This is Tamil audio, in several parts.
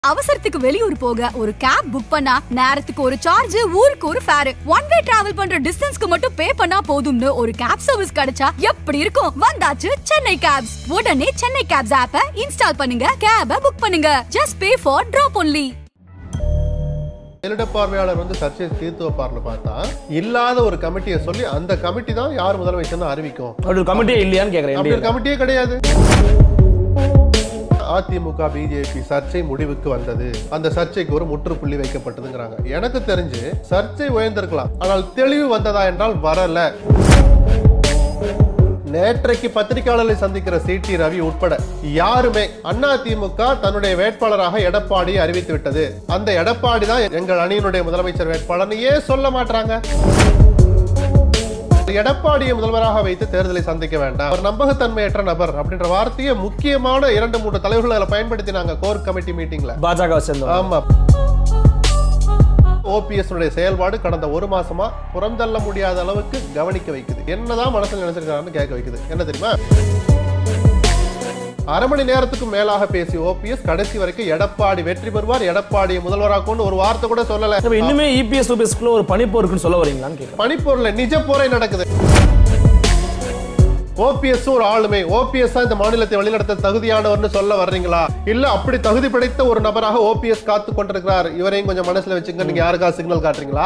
அவசரத்துக்கு வெளியூர் போக ஒரு கேப் புக் பண்ணா நேரத்துக்கு ஒரு சார்ஜ் ஊருக்கு ஒரு ஃபேர் ஒன் வே டிராவல் பண்ற டிஸ்டன்ஸ்க்கு மட்டும் பே பண்ணா போதும்னு ஒரு கேப் சர்வீஸ் கிடைச்சா எப்படி இருக்கும் வந்தாச்சு சென்னை கேப்ஸ் உடனே சென்னை கேப்ஸ் ஆப்ப இன்ஸ்டால் பண்ணுங்க கேப புக் பண்ணுங்க just pay for drop only மேலிட பார்வையாளர் வந்து சர்ச்சையை தீர்த்து வைப்பார்னு பார்த்தா இல்லாத ஒரு கமிட்டியை சொல்லி அந்த கமிட்டி தான் யார் முதலமைச்சர்னு அறிவிக்கும் அப்படி ஒரு கமிட்டியே இல்லையான்னு கேக்குறேன் அப்படி ஒரு NDA ல. கமிட்டியே கிடையாது அதிமுக பிஜேபி சர்ச்சை முடிவுக்கு வந்தது அந்த சர்ச்சைக்கு ஒரு முற்றுப்புள்ளி வைக்கப்பட்டதுங்கிறாங்க எனக்கு தெரிஞ்சு சர்ச்சை உயர்ந்திருக்கலாம் ஆனால் தெளிவு வந்ததா என்றால் வரல நேற்றைக்கு பத்திரிகையாளர்களை சந்திக்கிற சிடி ரவி உட்பட யாருமே அதிமுக தன்னுடைய வேட்பாளராக எடப்பாடியை அறிவித்து விட்டது அந்த எடப்பாடி தான் எங்கள் அணியினுடைய முதலமைச்சர் வேட்பாளர்னு ஏன் சொல்ல மாட்டாங்க எடப்பாடியை முதல்வராக வைத்து தேர்தலை சந்திக்க வேண்டாம் அவர் நம்பகத்தன்மையற்ற நபர் அப்படின்ற வார்த்தையை முக்கியமான இரண்டு மூன்று தலைவர்கள் அதில் பயன்படுத்தினாங்க கோர் கமிட்டி மீட்டிங்ல பாஜக சேர்ந்தவங்க ஆமா ஓபிஎஸ் செயல்பாடு கடந்த ஒரு மாசமா புறந்தள்ள முடியாத அளவுக்கு கவனிக்க வைக்குது என்னதான் மனசுல நினைச்சிருக்காருன்னு கேட்க வைக்குது என்ன தெரியுமா அரை மணி நேரத்துக்கும் மேலாக பேசி ஓபிஎஸ் கடைசி வரைக்கும் எடப்பாடி வெற்றி பெறுவார் எடப்பாடியை முதல்வராக்கும்னு ஒரு வார்த்தை கூட சொல்லல இப்ப இன்னுமே இபிஎஸ் ஓபிஎஸ்க்குள்ள ஒரு பனிப்போர் இருக்குன்னு சொல்ல வரீங்களான்னு கேக்குறேன் பனிப்பொருள் நிஜ போரை நடக்குது ஓபிஎஸ் ஒரு ஆளுமை ஓபிஎஸ் இந்த மாநிலத்தை வழிநடத்த தகுதியானவர்னு சொல்ல வர்றீங்களா இல்ல அப்படி தகுதி படைத்த ஒரு நபராக ஓபிஎஸ் காத்து கொண்டிருக்கிறார் இவரையும் கொஞ்சம் மனசுல வச்சுங்க நீங்க யாருக்கா சிக்னல் காட்டுறீங்களா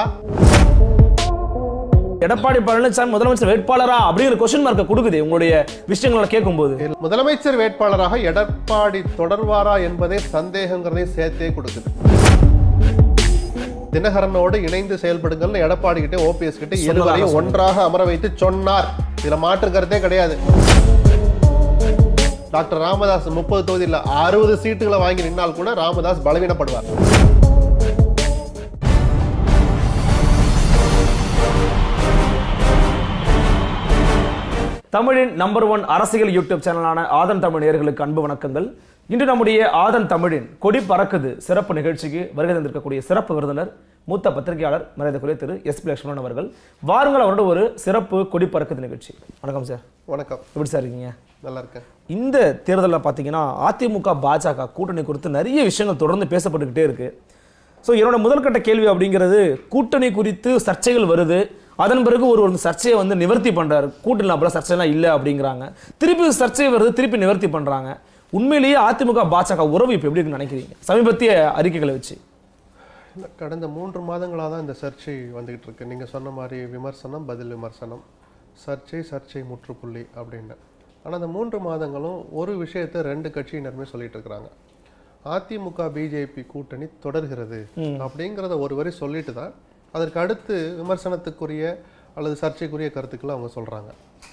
எடப்பாடி பழனிசாமி முதலமைச்சர் வேட்பாளரா அப்படிங்கிற கொஸ்டின் மார்க்கை கொடுக்குது உங்களுடைய விஷயங்களை கேட்கும்போது முதலமைச்சர் வேட்பாளராக எடப்பாடி தொடர்வாரா என்பதே சந்தேகங்கிறதை சேர்த்தே கொடுக்குது தினகரனோடு இணைந்து செயல்படுங்கள்னு எடப்பாடி கிட்ட ஓபிஎஸ் கிட்ட இருவரையும் ஒன்றாக அமர வைத்து சொன்னார் இதுல மாற்று கருத்தே கிடையாது டாக்டர் ராமதாஸ் முப்பது தொகுதியில் அறுபது சீட்டுகளை வாங்கி நின்னால் கூட ராமதாஸ் பலவீனப்படுவார் தமிழின் நம்பர் ஒன் அரசியல் யூடியூப் சேனலான ஆதன் தமிழ் நேயர்களுக்கு அன்பு வணக்கங்கள் இன்று நம்முடைய ஆதன் தமிழின் கொடி பறக்குது சிறப்பு நிகழ்ச்சிக்கு வருகை தந்திருக்கக்கூடிய சிறப்பு விருந்தினர் மூத்த பத்திரிகையாளர் மரியாதைக்குரிய திரு எஸ் பி லட்சுமணன் அவர்கள் வாருங்கள் அவரோட ஒரு சிறப்பு கொடி பறக்குது நிகழ்ச்சி வணக்கம் சார் வணக்கம் எப்படி சார் இருக்கீங்க நல்லா இருக்கேன் இந்த தேர்தலில் பார்த்தீங்கன்னா அதிமுக பாஜக கூட்டணி குறித்து நிறைய விஷயங்கள் தொடர்ந்து பேசப்பட்டுக்கிட்டே இருக்கு ஸோ என்னோட முதல்கட்ட கேள்வி அப்படிங்கிறது கூட்டணி குறித்து சர்ச்சைகள் வருது அதன் பிறகு ஒரு ஒரு சர்ச்சையை வந்து நிவர்த்தி பண்றாரு கூட்டணி அப்பலாம் சர்ச்சைலாம் இல்லை அப்படிங்கிறாங்க திருப்பி சர்ச்சை வருது திருப்பி நிவர்த்தி பண்றாங்க உண்மையிலேயே அதிமுக பாஜக உறவு இப்போ எப்படி இருக்குன்னு நினைக்கிறீங்க சமீபத்திய அறிக்கைகளை வச்சு இல்ல, கடந்த மூன்று மாதங்களாக தான் இந்த சர்ச்சை வந்துகிட்டு இருக்கு நீங்க சொன்ன மாதிரி விமர்சனம் பதில் விமர்சனம் சர்ச்சை சர்ச்சை முற்றுப்புள்ளி அப்படின்னு ஆனா அந்த மூன்று மாதங்களும் ஒரு விஷயத்தை ரெண்டு கட்சியினருமே சொல்லிட்டு இருக்கிறாங்க அதிமுக பிஜேபி கூட்டணி தொடர்கிறது அப்படிங்கிறத ஒரு வரி சொல்லிட்டு தான் அதற்கு அடுத்து விமர்சனத்துக்குரிய அல்லது சர்ச்சைக்குரிய கருத்துக்களை அவங்க சொல்றாங்க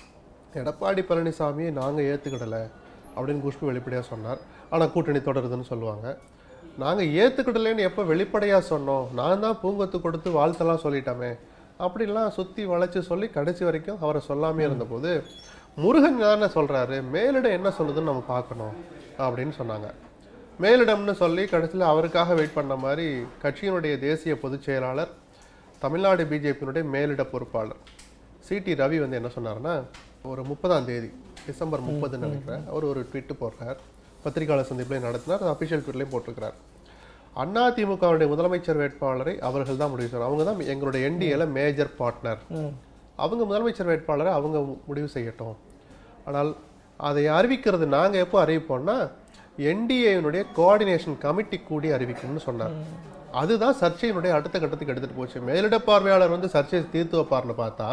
எடப்பாடி பழனிசாமியை நாங்கள் ஏற்றுக்கிடலை அப்படின்னு குஷ்பு வெளிப்படையாக சொன்னார் ஆனால் கூட்டணி தொடருதுன்னு சொல்லுவாங்க நாங்கள் ஏற்றுக்கிடலைன்னு எப்போ வெளிப்படையாக சொன்னோம் நான் தான் பூங்கொத்து கொடுத்து வாழ்த்தெல்லாம் சொல்லிட்டோமே அப்படிலாம் சுற்றி வளைச்சு சொல்லி கடைசி வரைக்கும் அவரை சொல்லாமே இருந்தபோது முருகன் தானே சொல்கிறாரு மேலிடம் என்ன சொல்லுதுன்னு நம்ம பார்க்கணும் அப்படின்னு சொன்னாங்க மேலிடம்னு சொல்லி கடைசியில் அவருக்காக வெயிட் பண்ண மாதிரி கட்சியினுடைய தேசிய பொதுச் செயலாளர் தமிழ்நாடு பிஜேபியினுடைய மேலிட பொறுப்பாளர் சிடி ரவி வந்து என்ன சொன்னாருன்னா ஒரு முப்பதாம் தேதி டிசம்பர் முப்பதுன்னு நினைக்கிறேன் அவர் ஒரு ட்வீட் போடுறார் பத்திரிகையாளர் சந்திப்பிலையும் நடத்தினார் அது அஃபிஷியல் ட்வீட்லையும் போட்டிருக்கிறார் அண்ணா திமுகவுடைய முதலமைச்சர் வேட்பாளரை அவர்கள் தான் முடிவு செய்யணும் அவங்க தான் எங்களுடைய என்டிஏல மேஜர் பார்ட்னர் அவங்க முதலமைச்சர் வேட்பாளரை அவங்க முடிவு செய்யட்டும் ஆனால் அதை அறிவிக்கிறது நாங்கள் எப்போ அறிவிப்போம்னா என்டிஏனுடைய கோஆர்டினேஷன் கமிட்டி கூடி அறிவிக்கணும்னு சொன்னார் அதுதான் சர்ச்சையினுடைய அடுத்த கட்டத்துக்கு எடுத்துட்டு போச்சு மேலிட பார்வையாளர் வந்து சர்ச்சையை தீர்த்து வைப்பார்னு பார்த்தா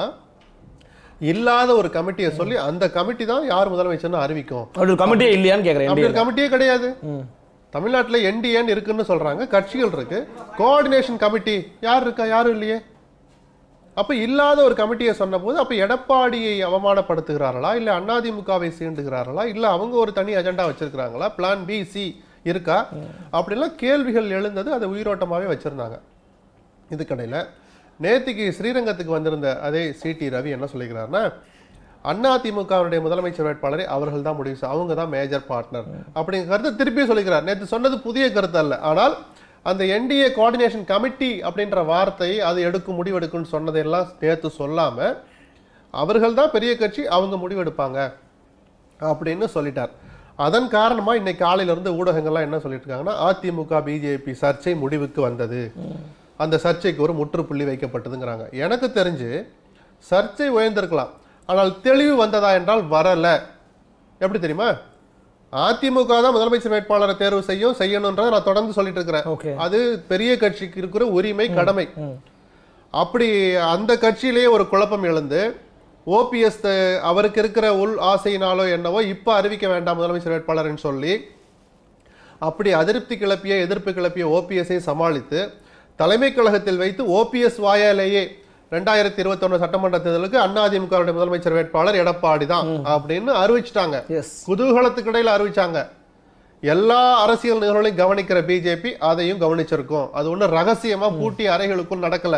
இல்லாத ஒரு கமிட்டியை சொல்லி அந்த கமிட்டி தான் யார் முதலமைச்சர்னு அறிவிக்கும் அப்படி ஒரு கமிட்டியே இல்லையான்னு கேட்குறேன் அப்படி ஒரு கமிட்டியே கிடையாது தமிழ்நாட்டுல என்டிஏன்னு இருக்குன்னு சொல்றாங்க கட்சிகள் இருக்கு கோஆர்டினேஷன் கமிட்டி யார் இருக்கா யாரும் இல்லையே அப்ப இல்லாத ஒரு கமிட்டியை சொன்னபோது அப்ப எடப்பாடியை அவமானப்படுத்துகிறார்களா இல்ல அதிமுகவை சீண்டுகிறார்களா இல்ல அவங்க ஒரு தனி அஜெண்டா வச்சிருக்கிறாங்களா பிளான் பி சி இருக்கா அப்படிலாம் கேள்விகள் எழுந்தது அதை உயிரோட்டமாவே வச்சிருந்தாங்க இதுக்கடையில நேத்திக்கு ஸ்ரீரங்கத்துக்கு வந்திருந்த அதே சிடி ரவி என்ன சொல்லிக்கிறாருன்னா அதிமுகவுடைய முதலமைச்சர் வேட்பாளரை அவர்கள் தான் முடிவு செய்- அவங்க தான் மேஜர் பார்ட்னர் அப்படிங்கிற கருத்தை திருப்பி சொல்லிக்கிறார் நேற்று சொன்னது புதிய கருத்து அல்ல ஆனால் அந்த என்டிஏ கோஆர்டினேஷன் கமிட்டி அப்படின்ற வார்த்தை அது எடுக்கும் முடிவெடுக்கும்னு சொன்னதையெல்லாம் நேற்று சொல்லாம அவர்கள் தான் பெரிய கட்சி அவங்க முடிவெடுப்பாங்க அப்படின்னு சொல்லிட்டார் அதன் காரணமா இன்னைக்கு காலையில இருந்து ஊடகங்கள்லாம் என்ன சொல்லிட்டு இருக்காங்கன்னா அதிமுக பிஜேபி சர்ச்சை முடிவுக்கு வந்தது அந்த சர்ச்சைக்கு ஒரு முற்றுப்புள்ளி வைக்கப்பட்டதுங்கிறாங்க எனக்கு தெரிஞ்சு சர்ச்சை உயர்ந்திருக்கலாம் ஆனால் தெளிவு வந்ததா என்றால் வரல எப்படி தெரியுமா அதிமுக தான் முதலமைச்சர் வேட்பாளரை தேர்வு செய்யும் செய்யணுன்றதை நான் தொடர்ந்து சொல்லிட்டு இருக்கிறேன் ஓகே அது பெரிய கட்சிக்கு இருக்கிற உரிமை கடமை அப்படி அந்த கட்சியிலேயே ஒரு குழப்பம் எழுந்து ஓபிஎஸ் அவருக்கு இருக்கிற உள் ஆசையினாலோ என்னவோ இப்ப அறிவிக்க வேண்டாம் முதலமைச்சர் வேட்பாளர்னு சொல்லி அப்படி அதிருப்தி கிளப்பிய எதிர்ப்பு கிளப்பிய ஓபிஎஸ்ஐ சமாளித்து தலைமை கழகத்தில் வைத்து ஓபிஎஸ் வாயாலேயே ரெண்டாயிரத்தி இருபத்தொன்னு சட்டமன்ற தேர்தலுக்கு அதிமுகவுடைய முதலமைச்சர் வேட்பாளர் எடப்பாடி தான் அப்படின்னு அறிவிச்சிட்டாங்க எஸ் குதூகலத்துக்கு இடையில அறிவிச்சாங்க எல்லா அரசியல் நிகழ்வுகளையும் கவனிக்கிற பிஜேபி அதையும் கவனிச்சிருக்கும் அது ஒண்ணு ரகசியமா பூட்டி அறைகளுக்குள் நடக்கல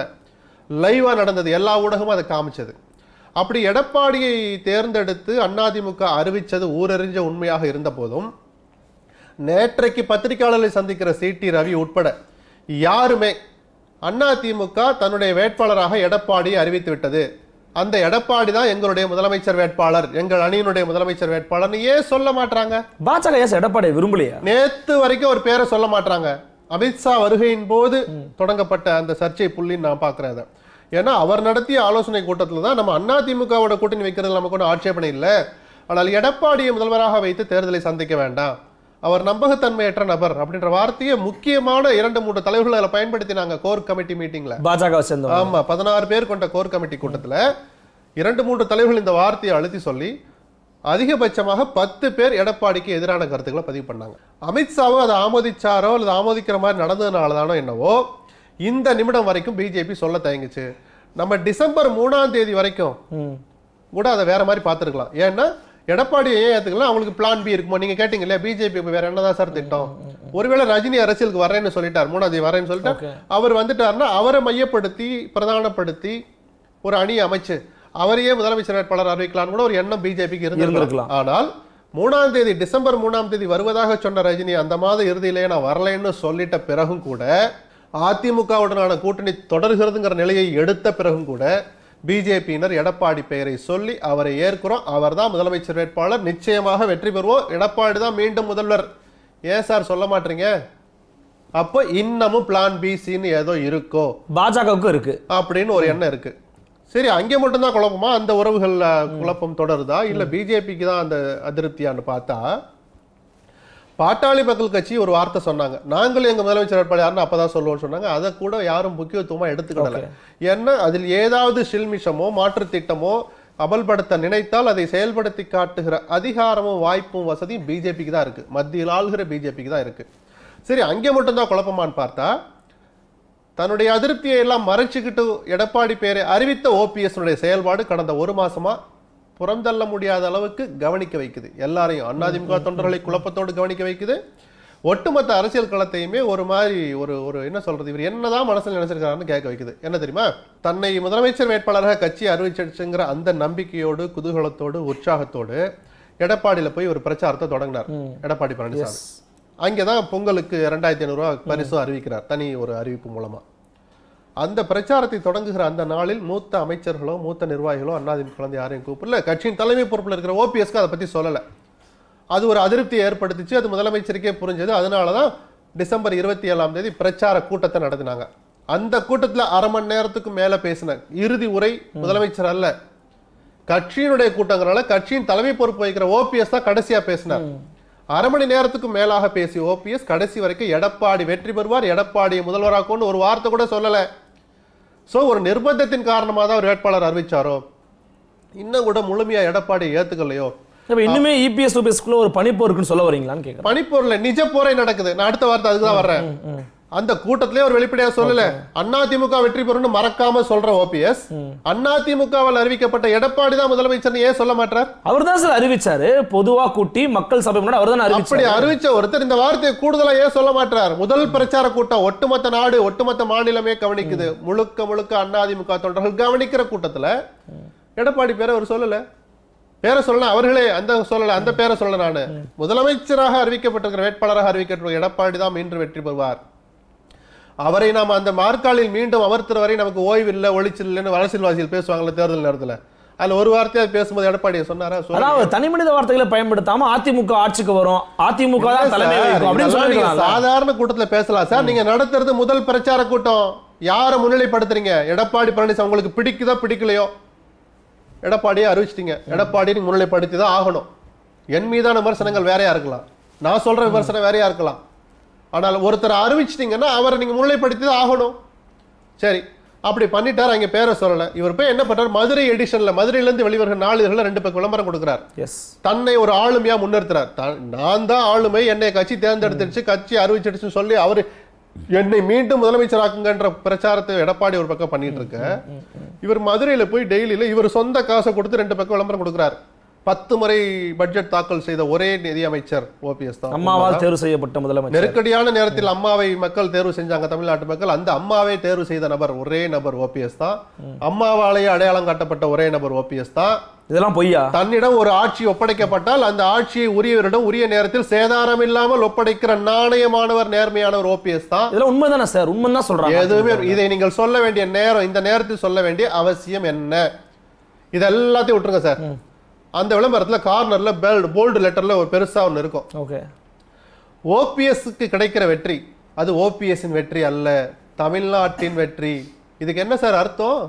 லைவா நடந்தது எல்லா ஊடகமும் அதை காமிச்சது அப்படி எடப்பாடியை தேர்ந்தெடுத்து அதிமுக அறிவிச்சது ஊரறிஞ்ச உண்மையாக இருந்த போதும் நேற்றைக்கு பத்திரிகையாளர்களை சந்திக்கிற சிடி ரவி உட்பட யாருமே அதிமுக தன்னுடைய வேட்பாளராக எடப்பாடியை அறிவித்து விட்டது அந்த எடப்பாடி தான் எங்களுடைய முதலமைச்சர் வேட்பாளர் எங்கள் அணியினுடைய முதலமைச்சர் வேட்பாளர்னு ஏன் சொல்ல மாட்டாங்க பாஜக ஏன் சார் எடப்பாடியை விரும்பலையா நேத்து வரைக்கும் ஒரு பேரை சொல்ல மாட்டாங்க அமித்ஷா வருகையின் போது தொடங்கப்பட்ட அந்த சர்ச்சை புள்ளின்னு நான் பார்க்கிறேன் அதை ஏன்னா அவர் நடத்திய ஆலோசனை கூட்டத்தில் தான் நம்ம அதிமுகவோட கூட்டணி வைக்கிறதுல நமக்கு ஒன்றும் ஆட்சேபனை இல்லை ஆனால் எடப்பாடியை முதல்வராக வைத்து தேர்தலை சந்திக்க வேண்டாம் அவர் நம்பகத்தன்மையற்ற நபர் அப்படின்ற வார்த்தையை முக்கியமான இரண்டு மூன்று தலைவர்கள் அதில் பயன்படுத்தினாங்க கோர் கமிட்டி மீட்டிங்ல பாஜக சேர்ந்தவங்க ஆமா பதினாறு பேர் கொண்ட கோர் கமிட்டி கூட்டத்துல இரண்டு மூன்று தலைவர்கள் இந்த வார்த்தையை அழுத்தி சொல்லி அதிகபட்சமாக பத்து பேர் எடப்பாடிக்கு எதிரான கருத்துக்களை பதிவு பண்ணாங்க அமித்ஷாவும் அதை ஆமோதிச்சாரோ அல்லது ஆமோதிக்கிற மாதிரி நடந்ததுனால தானோ என்னவோ இந்த நிமிடம் வரைக்கும் பிஜேபி சொல்ல தயங்குச்சு நம்ம டிசம்பர் மூணாம் தேதி வரைக்கும் ம். கூட அதை வேற மாதிரி பார்த்துருக்கலாம் ஏன்னா எடப்பாடி ஏன் ஏத்துக்கலாம் அவங்களுக்கு பிளான் பி இருக்குமோ நீங்க கேட்டீங்க இல்லையா பிஜேபி வேற என்னதான் சார் திட்டம் ஒருவேளை ரஜினி அரசியலுக்கு வரேன்னு சொல்லிட்டார் மூணாம் தேதி வரேன்னு சொல்லிட்டு Okay. அவர் வந்துட்டாருன்னா அவரை மையப்படுத்தி பிரதானப்படுத்தி ஒரு அணி அமைச்சு அவரையே முதலமைச்சர் வேட்பாளர் அறிவிக்கலாம்னு கூட ஒரு எண்ணம் பிஜேபிக்கு இருந்திருக்கலாம் இருந்திருக்கலாம். ஆனால் மூணாம் தேதி டிசம்பர் மூணாம் தேதி வருவதாக சொன்ன ரஜினி அந்த மாத இறுதியிலேயே நான் வரலைன்னு சொல்லிட்ட பிறகும் கூட அதிமுகவுடனான கூட்டணி தொடர்கிறதுங்கிற நிலையை எடுத்த பிறகும் கூட பிஜேபியினர் எடப்பாடி பெயரை சொல்லி அவரை ஏற்கிறோம் அவர்தான் முதலமைச்சர் வேட்பாளர் நிச்சயமாக வெற்றி பெறுவோம் எடப்பாடி தான் மீண்டும் முதல்வர் ஏன் சார் சொல்ல மாட்டீங்க அப்போ இன்னமும் பிளான் பி சின்னு ஏதோ இருக்கோ பாஜகவுக்கும் இருக்கு அப்படின்னு ஒரு எண்ணம் இருக்கு சரி அங்கே மட்டும்தான் குழப்பமா அந்த உறவுகள்ல குழப்பம் தொடருதா இல்ல பிஜேபிக்கு தான் அந்த அதிருப்தியான்னு பார்த்தா பாட்டாளி மக்கள் கட்சி ஒரு வார்த்தை சொன்னாங்க நாங்களும் எங்க முதலமைச்சர் வேட்பாளர் யாருன்னு அப்பதான் சொல்லுவோம்னு சொன்னாங்க அதை கூட யாரும் முக்கியத்துவமா எடுத்துக்கிடல ஏன்னா அதில் ஏதாவது சில்மிஷமோ மாற்றுத் திட்டமோ அமல்படுத்த நினைத்தால் அதை செயல்படுத்தி காட்டுகிற அதிகாரமும் வாய்ப்பும் வசதியும் பிஜேபிக்கு தான் இருக்கு மத்தியில் ஆளுகிற பிஜேபிக்கு தான் இருக்கு சரி அங்கே மட்டும்தான் குழப்பமான்னு பார்த்தா தன்னுடைய அதிருப்தியை எல்லாம் மறைச்சுக்கிட்டு எடப்பாடி பேரை அறிவித்த ஓபிஎஸ் செயல்பாடு கடந்த ஒரு மாசமா புறந்தள்ள முடியாத அளவுக்கு கவனிக்க வைக்குது எல்லாரையும் அதிமுக தொண்டர்களை குழப்பத்தோடு கவனிக்க வைக்குது ஒட்டுமொத்த அரசியல் களத்தையுமே ஒரு மாதிரி ஒரு ஒரு என்ன சொல்றது இவர் என்னதான் மனசுல நினைச்சிருக்காருன்னு கேட்க வைக்குது என்ன தெரியுமா தன்னை முதலமைச்சர் வேட்பாளராக கட்சி அறிவிச்சிருச்சுங்கிற அந்த நம்பிக்கையோடு குதூகலத்தோடு உற்சாகத்தோடு எடப்பாடியில போய் ஒரு பிரச்சாரத்தை தொடங்கினார் எடப்பாடி பழனிசாமி அங்கதான் பொங்கலுக்கு ரெண்டாயிரத்தி ஐநூறுரூவா பரிசும் அறிவிக்கிறார் தனி ஒரு அறிவிப்பு மூலமா அந்த பிரச்சாரத்தை தொடங்குகிற அந்த நாளில் மூத்த அமைச்சர்களோ மூத்த நிர்வாகிகளோ அதிமுக கலந்து யாரையும் கூப்பிடல கட்சியின் தலைமை பொறுப்புல இருக்கிற ஓபிஎஸ்க்கு அதை பத்தி சொல்லல அது ஒரு அதிருப்தியை ஏற்படுத்திச்சு அது முதலமைச்சருக்கே புரிஞ்சது அதனால தான் டிசம்பர் இருபத்தி ஏழாம் தேதி பிரச்சார கூட்டத்தை நடத்தினாங்க அந்த கூட்டத்துல அரை மணி நேரத்துக்கு மேல பேசின இறுதி உரை முதலமைச்சர் அல்ல கட்சியினுடைய கூட்டங்கிறனால கட்சியின் தலைமை பொறுப்பு வகிக்கிற ஓபிஎஸ் தான் கடைசியா பேசினார் அரை மணி நேரத்துக்கு மேலாக பேசிய ஓபிஎஸ் கடைசி வரைக்கும் எடப்பாடி வெற்றி பெறுவார் எடப்பாடியை முதல்வராக்கும்னு ஒரு வார்த்தை கூட சொல்லல சோ ஒரு நிர்பந்தத்தின் காரணமாக தான் ஒரு வேட்பாளர் அறிவிச்சாரோ இன்னும் கூட முழுமையா எடப்பாடி ஏத்துக்கலையோ இப்ப இன்னுமே இபிஎஸ் ஓபிஎஸ்க்குள்ள ஒரு பனிப்போர் இருக்குன்னு சொல்ல வரீங்களான்னு கேக்குறேன் பனிப்போர்ல நிஜ போரே நடக்குது நான் அடுத்த வார்த்தை அதுக்கு தான் வர்றேன் அந்த கூட்டத்திலே ஒரு வெளிப்படையா சொல்லல அதிமுக வெற்றி பெறும்னு மறக்காம சொல்ற ஓபிஎஸ் அதிமுகவால் அறிவிக்கப்பட்ட எடப்பாடி தான் முதலமைச்சர் ஏன் சொல்ல மாட்டார் அவர் தான் சார் அறிவிச்சாரு பொதுவா கூட்டி மக்கள் சபை முன்னாடி அவர் தான் அப்படி அறிவிச்சாரு அறிவிச்ச ஒருத்தர் இந்த வார்த்தையை கூடுதலா ஏன் சொல்ல மாட்டார் முதல் பிரச்சார கூட்டம் ஒட்டுமொத்த நாடு ஒட்டுமொத்த மாநிலமே கவனிக்குது முழுக்க முழுக்க அதிமுக தொண்டர்கள் கவனிக்கிற கூட்டத்துல எடப்பாடி பேரை அவர் சொல்லல பேரை சொல்லல அவர்களே அந்த சொல்லல அந்த பேரை சொல்ல நானு முதலமைச்சராக அறிவிக்கப்பட்டிருக்கிற வேட்பாளராக அறிவிக்கப்பட்ட எடப்பாடி தான் மீண்டும் வெற்றி பெறுவார் அவரை நாம் அந்த மார்க்காலில் மீண்டும் அமர்த்துற வரை நமக்கு ஓய்வு இல்லை ஒளிச்சல் இல்லைன்னு அரசியல்வாசிகள் பேசுவாங்கல்ல தேர்தல் நேரத்துல அதுல ஒரு வார்த்தையாவது பேசும்போது எடப்பாடி சொன்னாரா சொல்லலையே. அதாவது தனி மனித வார்த்தைகளை பயன்படுத்தாம அதிமுக ஆட்சிக்கு வரும் அதிமுக தான் இல்ல தலைமை சார், வகிக்கும் அப்படின்னு இதெல்லாம் நீங்க சொல்லிருக்கலாம் சாதாரண கூட்டத்துல பேசலாம் சார் நீங்க நடத்துறது முதல் பிரச்சார கூட்டம் யாரை முன்னிலைப்படுத்துறீங்க எடப்பாடி பழனிசாமி உங்களுக்கு பிடிக்குதோ பிடிக்கலையோ எடப்பாடியை அறிவிச்சிட்டீங்க எடப்பாடி நீங்க முன்னிலைப்படுத்தி தான் ஆகணும் என் மீதான விமர்சனங்கள் வேறையா இருக்கலாம் நான் சொல்ற விமர்சனம் வேறையா இருக்கலாம் ஆனால் ஒருத்தரை அறிவிச்சிட்டீங்கன்னா அவரை நீங்க முன்னிலைப்படுத்தி தான் ஆகணும் சரி அப்படி பண்ணிட்டார் அங்க பேரை சொல்லல இவர் போய் என்ன பண்றாரு மதுரை எடிஷன்ல மதுரையில இருந்து வெளிவருகிற நாளிதழ்ல ரெண்டு பக்கம் விளம்பரம் கொடுக்குறாரு எஸ் தன்னை ஒரு ஆளுமையா முன்னிறுத்துறார் தான் நான் தான் ஆளுமை என்னை கட்சி தேர்ந்தெடுத்துடுச்சு கட்சி அறிவிச்சிடுச்சுன்னு சொல்லி அவர் என்னை மீண்டும் முதலமைச்சராக்குங்கன்ற பிரச்சாரத்தை எடப்பாடி ஒரு பக்கம் பண்ணிட்டு இருக்க இவர் மதுரையில போய் டெய்லியில இவர் சொந்த காசை கொடுத்து ரெண்டு பக்கம் விளம்பரம் கொடுக்குறாரு பத்து முறை பட்ஜெட் தாக்கல் செய்த ஒரே நிதி அமைச்சர் ஓபிஎஸ் தான் அம்மாவால் தேர்வு செய்யப்பட்ட முதலமைச்சர் நெருக்கடியான நேரத்தில் அம்மாவை மக்கள் தேர்வு செஞ்சாங்க தமிழ்நாட்டு மக்கள் அந்த அம்மாவை தேர்வு செய்த நபர் ஒரே நபர் ஓபிஎஸ் தான் அம்மாவாலேயே அடையாளம் காட்டப்பட்ட ஒரே நபர் ஓபிஎஸ் தான் இதெல்லாம் பொய்யா தன்னிடம் ஒரு ஆட்சி ஒப்படைக்கப்பட்டால் அந்த ஆட்சியை உரியவரிடம் உரிய நேரத்தில் சேதாரம் இல்லாமல் ஒப்படைக்கிற நாணயமானவர் நேர்மையானவர் ஓபிஎஸ் தான் இதெல்லாம் உண்மைதானே சார் உண்மை தான் சொல்றாங்க எதுவுமே இதை நீங்கள் சொல்ல வேண்டிய நேரம் இந்த நேரத்தில் சொல்ல வேண்டிய அவசியம் என்ன இது எல்லாத்தையும் விட்டுருங்க சார் அந்த விளம்பரத்துல கார்னர்ல போல்டு லெட்டர்ல ஒரு பெருசா ஒன்று இருக்கும் ஓகே ஓபிஎஸ்க்கு கிடைக்கிற வெற்றி அது ஓபிஎஸ்ஸின் வெற்றி அல்ல தமிழ்நாட்டின் வெற்றி இதுக்கு என்ன சார் அர்த்தம்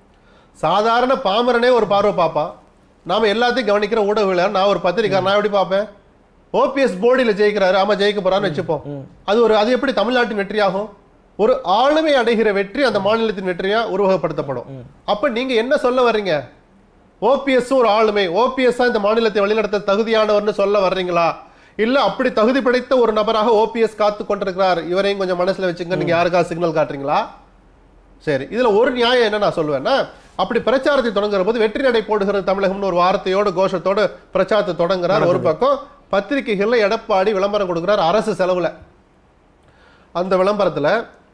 சாதாரண பாமரனே ஒரு பார்வை பார்ப்பான் நாம எல்லாத்தையும் கவனிக்கிற ஊடகவியலாளர் நான் ஒரு பத்திரிக்கை நான் எப்படி பார்ப்பேன் ஓபிஎஸ் போர்டில் ஜெயிக்கிறாரு ஆமா ஜெயிக்க போறான்னு வச்சுப்போம் அது ஒரு அது எப்படி தமிழ்நாட்டின் வெற்றியாகும் ஒரு ஆளுமை அடைகிற வெற்றி அந்த மாநிலத்தின் வெற்றியா உருவகப்படுத்தப்படும் அப்ப நீங்க என்ன சொல்ல வர்றீங்க ஓபிஎஸ் ஒரு ஆளுமை ஓபிஎஸ் இந்த மாநிலத்தை வழிநடத்த தகுதியானவர்னு சொல்ல வர்றீங்களா இல்ல அப்படி தகுதி படைத்த ஒரு நபராக ஓபிஎஸ் காத்து கொண்டிருக்கிறார் இவரையும் கொஞ்சம் மனசுல வச்சுங்க நீங்க யாருக்கா சிக்னல் காட்டுறீங்களா சரி இதுல ஒரு நியாயம் என்ன நான் சொல்லுவேன்னா அப்படி பிரச்சாரத்தை தொடங்குற போது வெற்றி நடை போடுகிறது தமிழகம்னு ஒரு வார்த்தையோட கோஷத்தோட பிரச்சாரத்தை தொடங்குறார் ஒரு பக்கம் பத்திரிகைகள்ல எடப்பாடி விளம்பரம் கொடுக்கிறார் அரசு செலவுல அந்த விளம்பரத்துல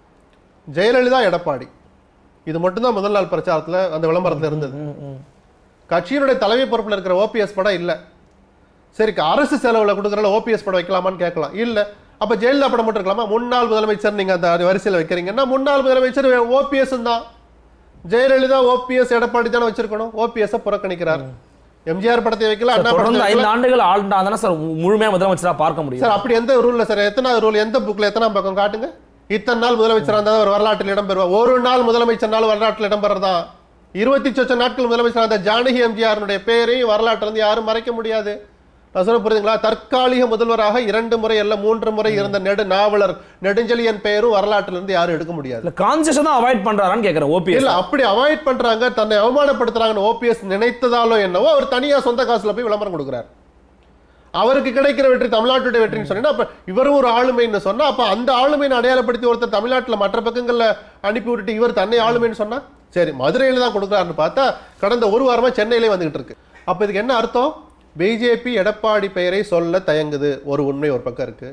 ஜெயலலிதா எடப்பாடி இது மட்டும்தான் முதல் நாள் பிரச்சாரத்துல அந்த விளம்பரத்துல இருந்தது கட்சியினுடைய தலைமை பொறுப்புல இருக்கிற ஓபிஎஸ் படம் இல்ல சரி அரசு செலவுல கொடுக்கறல ஓபிஎஸ் படம் வைக்கலாமான்னு கேட்கலாம் இல்ல அப்ப ஜெயலலிதா படம் மட்டும் இருக்கலாமா முன்னாள் முதலமைச்சர் நீங்க அந்த வரிசையில வைக்கிறீங்கன்னா முன்னாள் முதலமைச்சர் ஓபிஎஸ் தான் ஜெயலலிதா ஓபிஎஸ் எடப்பாடி தானே வச்சிருக்கணும் ஓபிஎஸ் புறக்கணிக்கிறார் எம்ஜிஆர் படத்தை வைக்கல அண்ணா தொடர்ந்து படத்தை ஐந்து வைக்கல. ஆண்டுகள் ஆள்னா தானே சார் முழுமையா முதலமைச்சரா பார்க்க முடியும் சார் அப்படி எந்த ரூல்ல சார் எத்தனாவது ரூல் எந்த புக்ல எத்தனாம் பக்கம் காட்டுங்க இத்தனை நாள் முதலமைச்சர் இருந்தா ஒரு வரலாற்றில் இடம்பெறுவா ஒரு நாள் முதலமைச்சர் நாள் வரலாற்றில் இடம்பெறதான் இருபத்தி சொச்ச நாட்கள் முதலமைச்சர் அந்த ஜானகி எம்ஜிஆருடைய பேரையும் வரலாற்றுல இருந்து யாரும் மறைக்க முடியாது நான் சொல்ல புரியுதுங்களா தற்காலிக முதல்வராக இரண்டு முறை அல்ல மூன்று முறை இருந்த நெடு நாவலர் நெடுஞ்செழியன் பெயரும் வரலாற்றில இருந்து யாரும் எடுக்க முடியாது இல்ல கான்சியஸா தான் அவாய்ட் பண்றாரான்னு கேக்குறேன் ஓபிஎஸ் இல்ல அப்படி அவாய்ட் பண்றாங்க தன்னை அவமானப்படுத்துறாங்கன்னு ஓபிஎஸ் நினைத்ததாலோ என்னவோ அவர் தனியா சொந்த காசுல போய் விளம்பரம் கொடுக்குறாரு அவருக்கு கிடைக்கிற வெற்றி தமிழ்நாட்டுடைய வெற்றின்னு சொன்னா அப்ப இவரும் ஒரு ஆளுமைன்னு சொன்னா அப்ப அந்த ஆளுமையை அடையாளப்படுத்தி ஒருத்தர் தமிழ்நாட்டுல மற்ற பக்கங்கள்ல அனுப்பி விட்டுட்டு இவர் தன்னை ஆளுமைன்னு சொன்னா சரி மதுரையில தான் கொடுக்குறாருன்னு பார்த்தா கடந்த ஒரு வாரமா சென்னையிலே வந்துகிட்டு இருக்கு அப்ப இதுக்கு என்ன அர்த்தம் பிஜேபி எடப்பாடி பெயரை சொல்ல தயங்குது ஒரு உண்மை ஒரு பக்கம் இருக்கு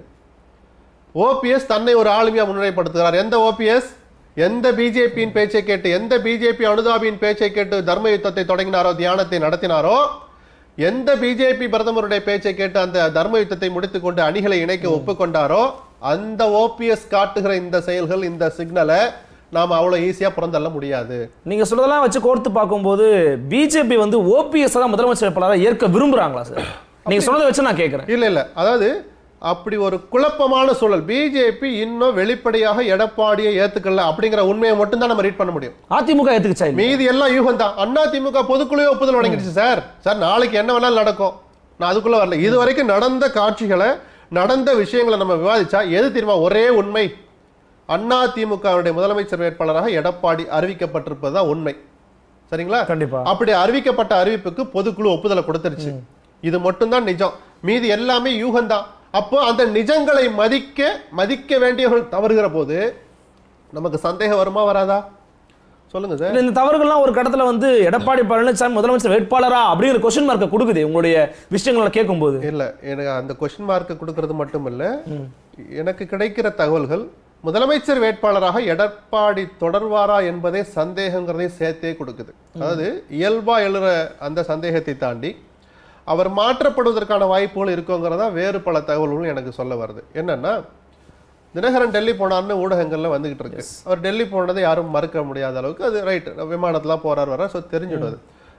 ஓபிஎஸ் தன்னை ஒரு ஆளுமையா முன்னிலைப்படுத்துகிறார் எந்த ஓபிஎஸ் எந்த பிஜேபியின் பேச்சை கேட்டு எந்த பிஜேபி அனுதாபியின் பேச்சை கேட்டு தர்ம யுத்தத்தை தொடங்கினாரோ தியானத்தை நடத்தினாரோ எந்த பிஜேபி பிரதமருடைய பேச்சை கேட்டு அந்த தர்ம யுத்தத்தை முடித்துக் கொண்டு அணிகளை இணைக்க ஒப்புக்கொண்டாரோ அந்த ஓபிஎஸ் காட்டுகிற இந்த செயல்கள் இந்த சிக்னலை நாம அவ்வளவு ஈஸியா புறந்தள்ள முடியாது நீங்க சொல்றதெல்லாம் வச்சு கோர்த்து பார்க்கும்போது பிஜேபி வந்து ஓபிஎஸ் தான் முதலமைச்சர் வேட்பாளராக ஏற்க விரும்புறாங்களா சார் நீங்க சொன்னதை வச்சு நான் கேட்கறேன் இல்ல இல்ல அதாவது அப்படி ஒரு குழப்பமான சூழல் பிஜேபி இன்னும் வெளிப்படையாக எடப்பாடியை ஏத்துக்கல அப்படிங்கிற உண்மையை மட்டும் தான் நம்ம ரீட் பண்ண முடியும் அதிமுக ஏத்துக்குச்சா இல்லையா? மீதி எல்லாம் யூகம் தான் அண்ணா திமுக பொதுக்குழுவே ஒப்புதல் வழங்கிடுச்சு சார் சார் நாளைக்கு என்ன வேணாலும் நடக்கும் நான் அதுக்குள்ள வரல இது வரைக்கும் நடந்த காட்சிகளை நடந்த விஷயங்களை நம்ம விவாதிச்சா எது தெரியுமா ஒரே உண்மை அண்ணா திமுகவுடைய முதலமைச்சர் வேட்பாளராக எடப்பாடி அறிவிக்கப்பட்டிருப்பது தான் உண்மை சரிங்களா கண்டிப்பா. அப்படி அறிவிக்கப்பட்ட அறிவிப்புக்கு பொதுக்குழு ஒப்புதலை கொடுத்துருச்சு இது மட்டும்தான் நிஜம் மீதி எல்லாமே யூகம்தான் அப்போ அந்த நிஜங்களை மதிக்க மதிக்க வேண்டியவர்கள் தவறுகிற போது நமக்கு சந்தேகம் வருமா வராதா சொல்லுங்க சார் இல்ல, இந்த தவறுகள்லாம் ஒரு கட்டத்துல வந்து எடப்பாடி பழனிசாமி முதலமைச்சர் வேட்பாளரா அப்படிங்கிற கொஸ்டின் மார்க்கை கொடுக்குது உங்களுடைய விஷயங்களை கேட்கும்போது இல்ல எனக்கு அந்த கொஸ்டின் மார்க் கொடுக்கறது மட்டும் இல்ல எனக்கு கிடைக்கிற தகவல்கள் முதலமைச்சர் வேட்பாளராக எடப்பாடி தொடர்வாரா என்பதே சந்தேகங்கிறதை சேர்த்தே கொடுக்குது அதாவது இயல்பா எழுற அந்த சந்தேகத்தை தாண்டி அவர் மாற்றப்படுவதற்கான வாய்ப்புகள் இருக்குங்கிறதா வேறு பல தகவல்களும் எனக்கு சொல்ல வருது என்னன்னா தினகரன் டெல்லி போனார்னு ஊடகங்கள்ல வந்துகிட்டு இருக்கு அவர் டெல்லி போனதை யாரும் மறுக்க முடியாத அளவுக்கு அது ரைட் விமானத்துல போறார் வர ஸோ தெரிஞ்சிடுது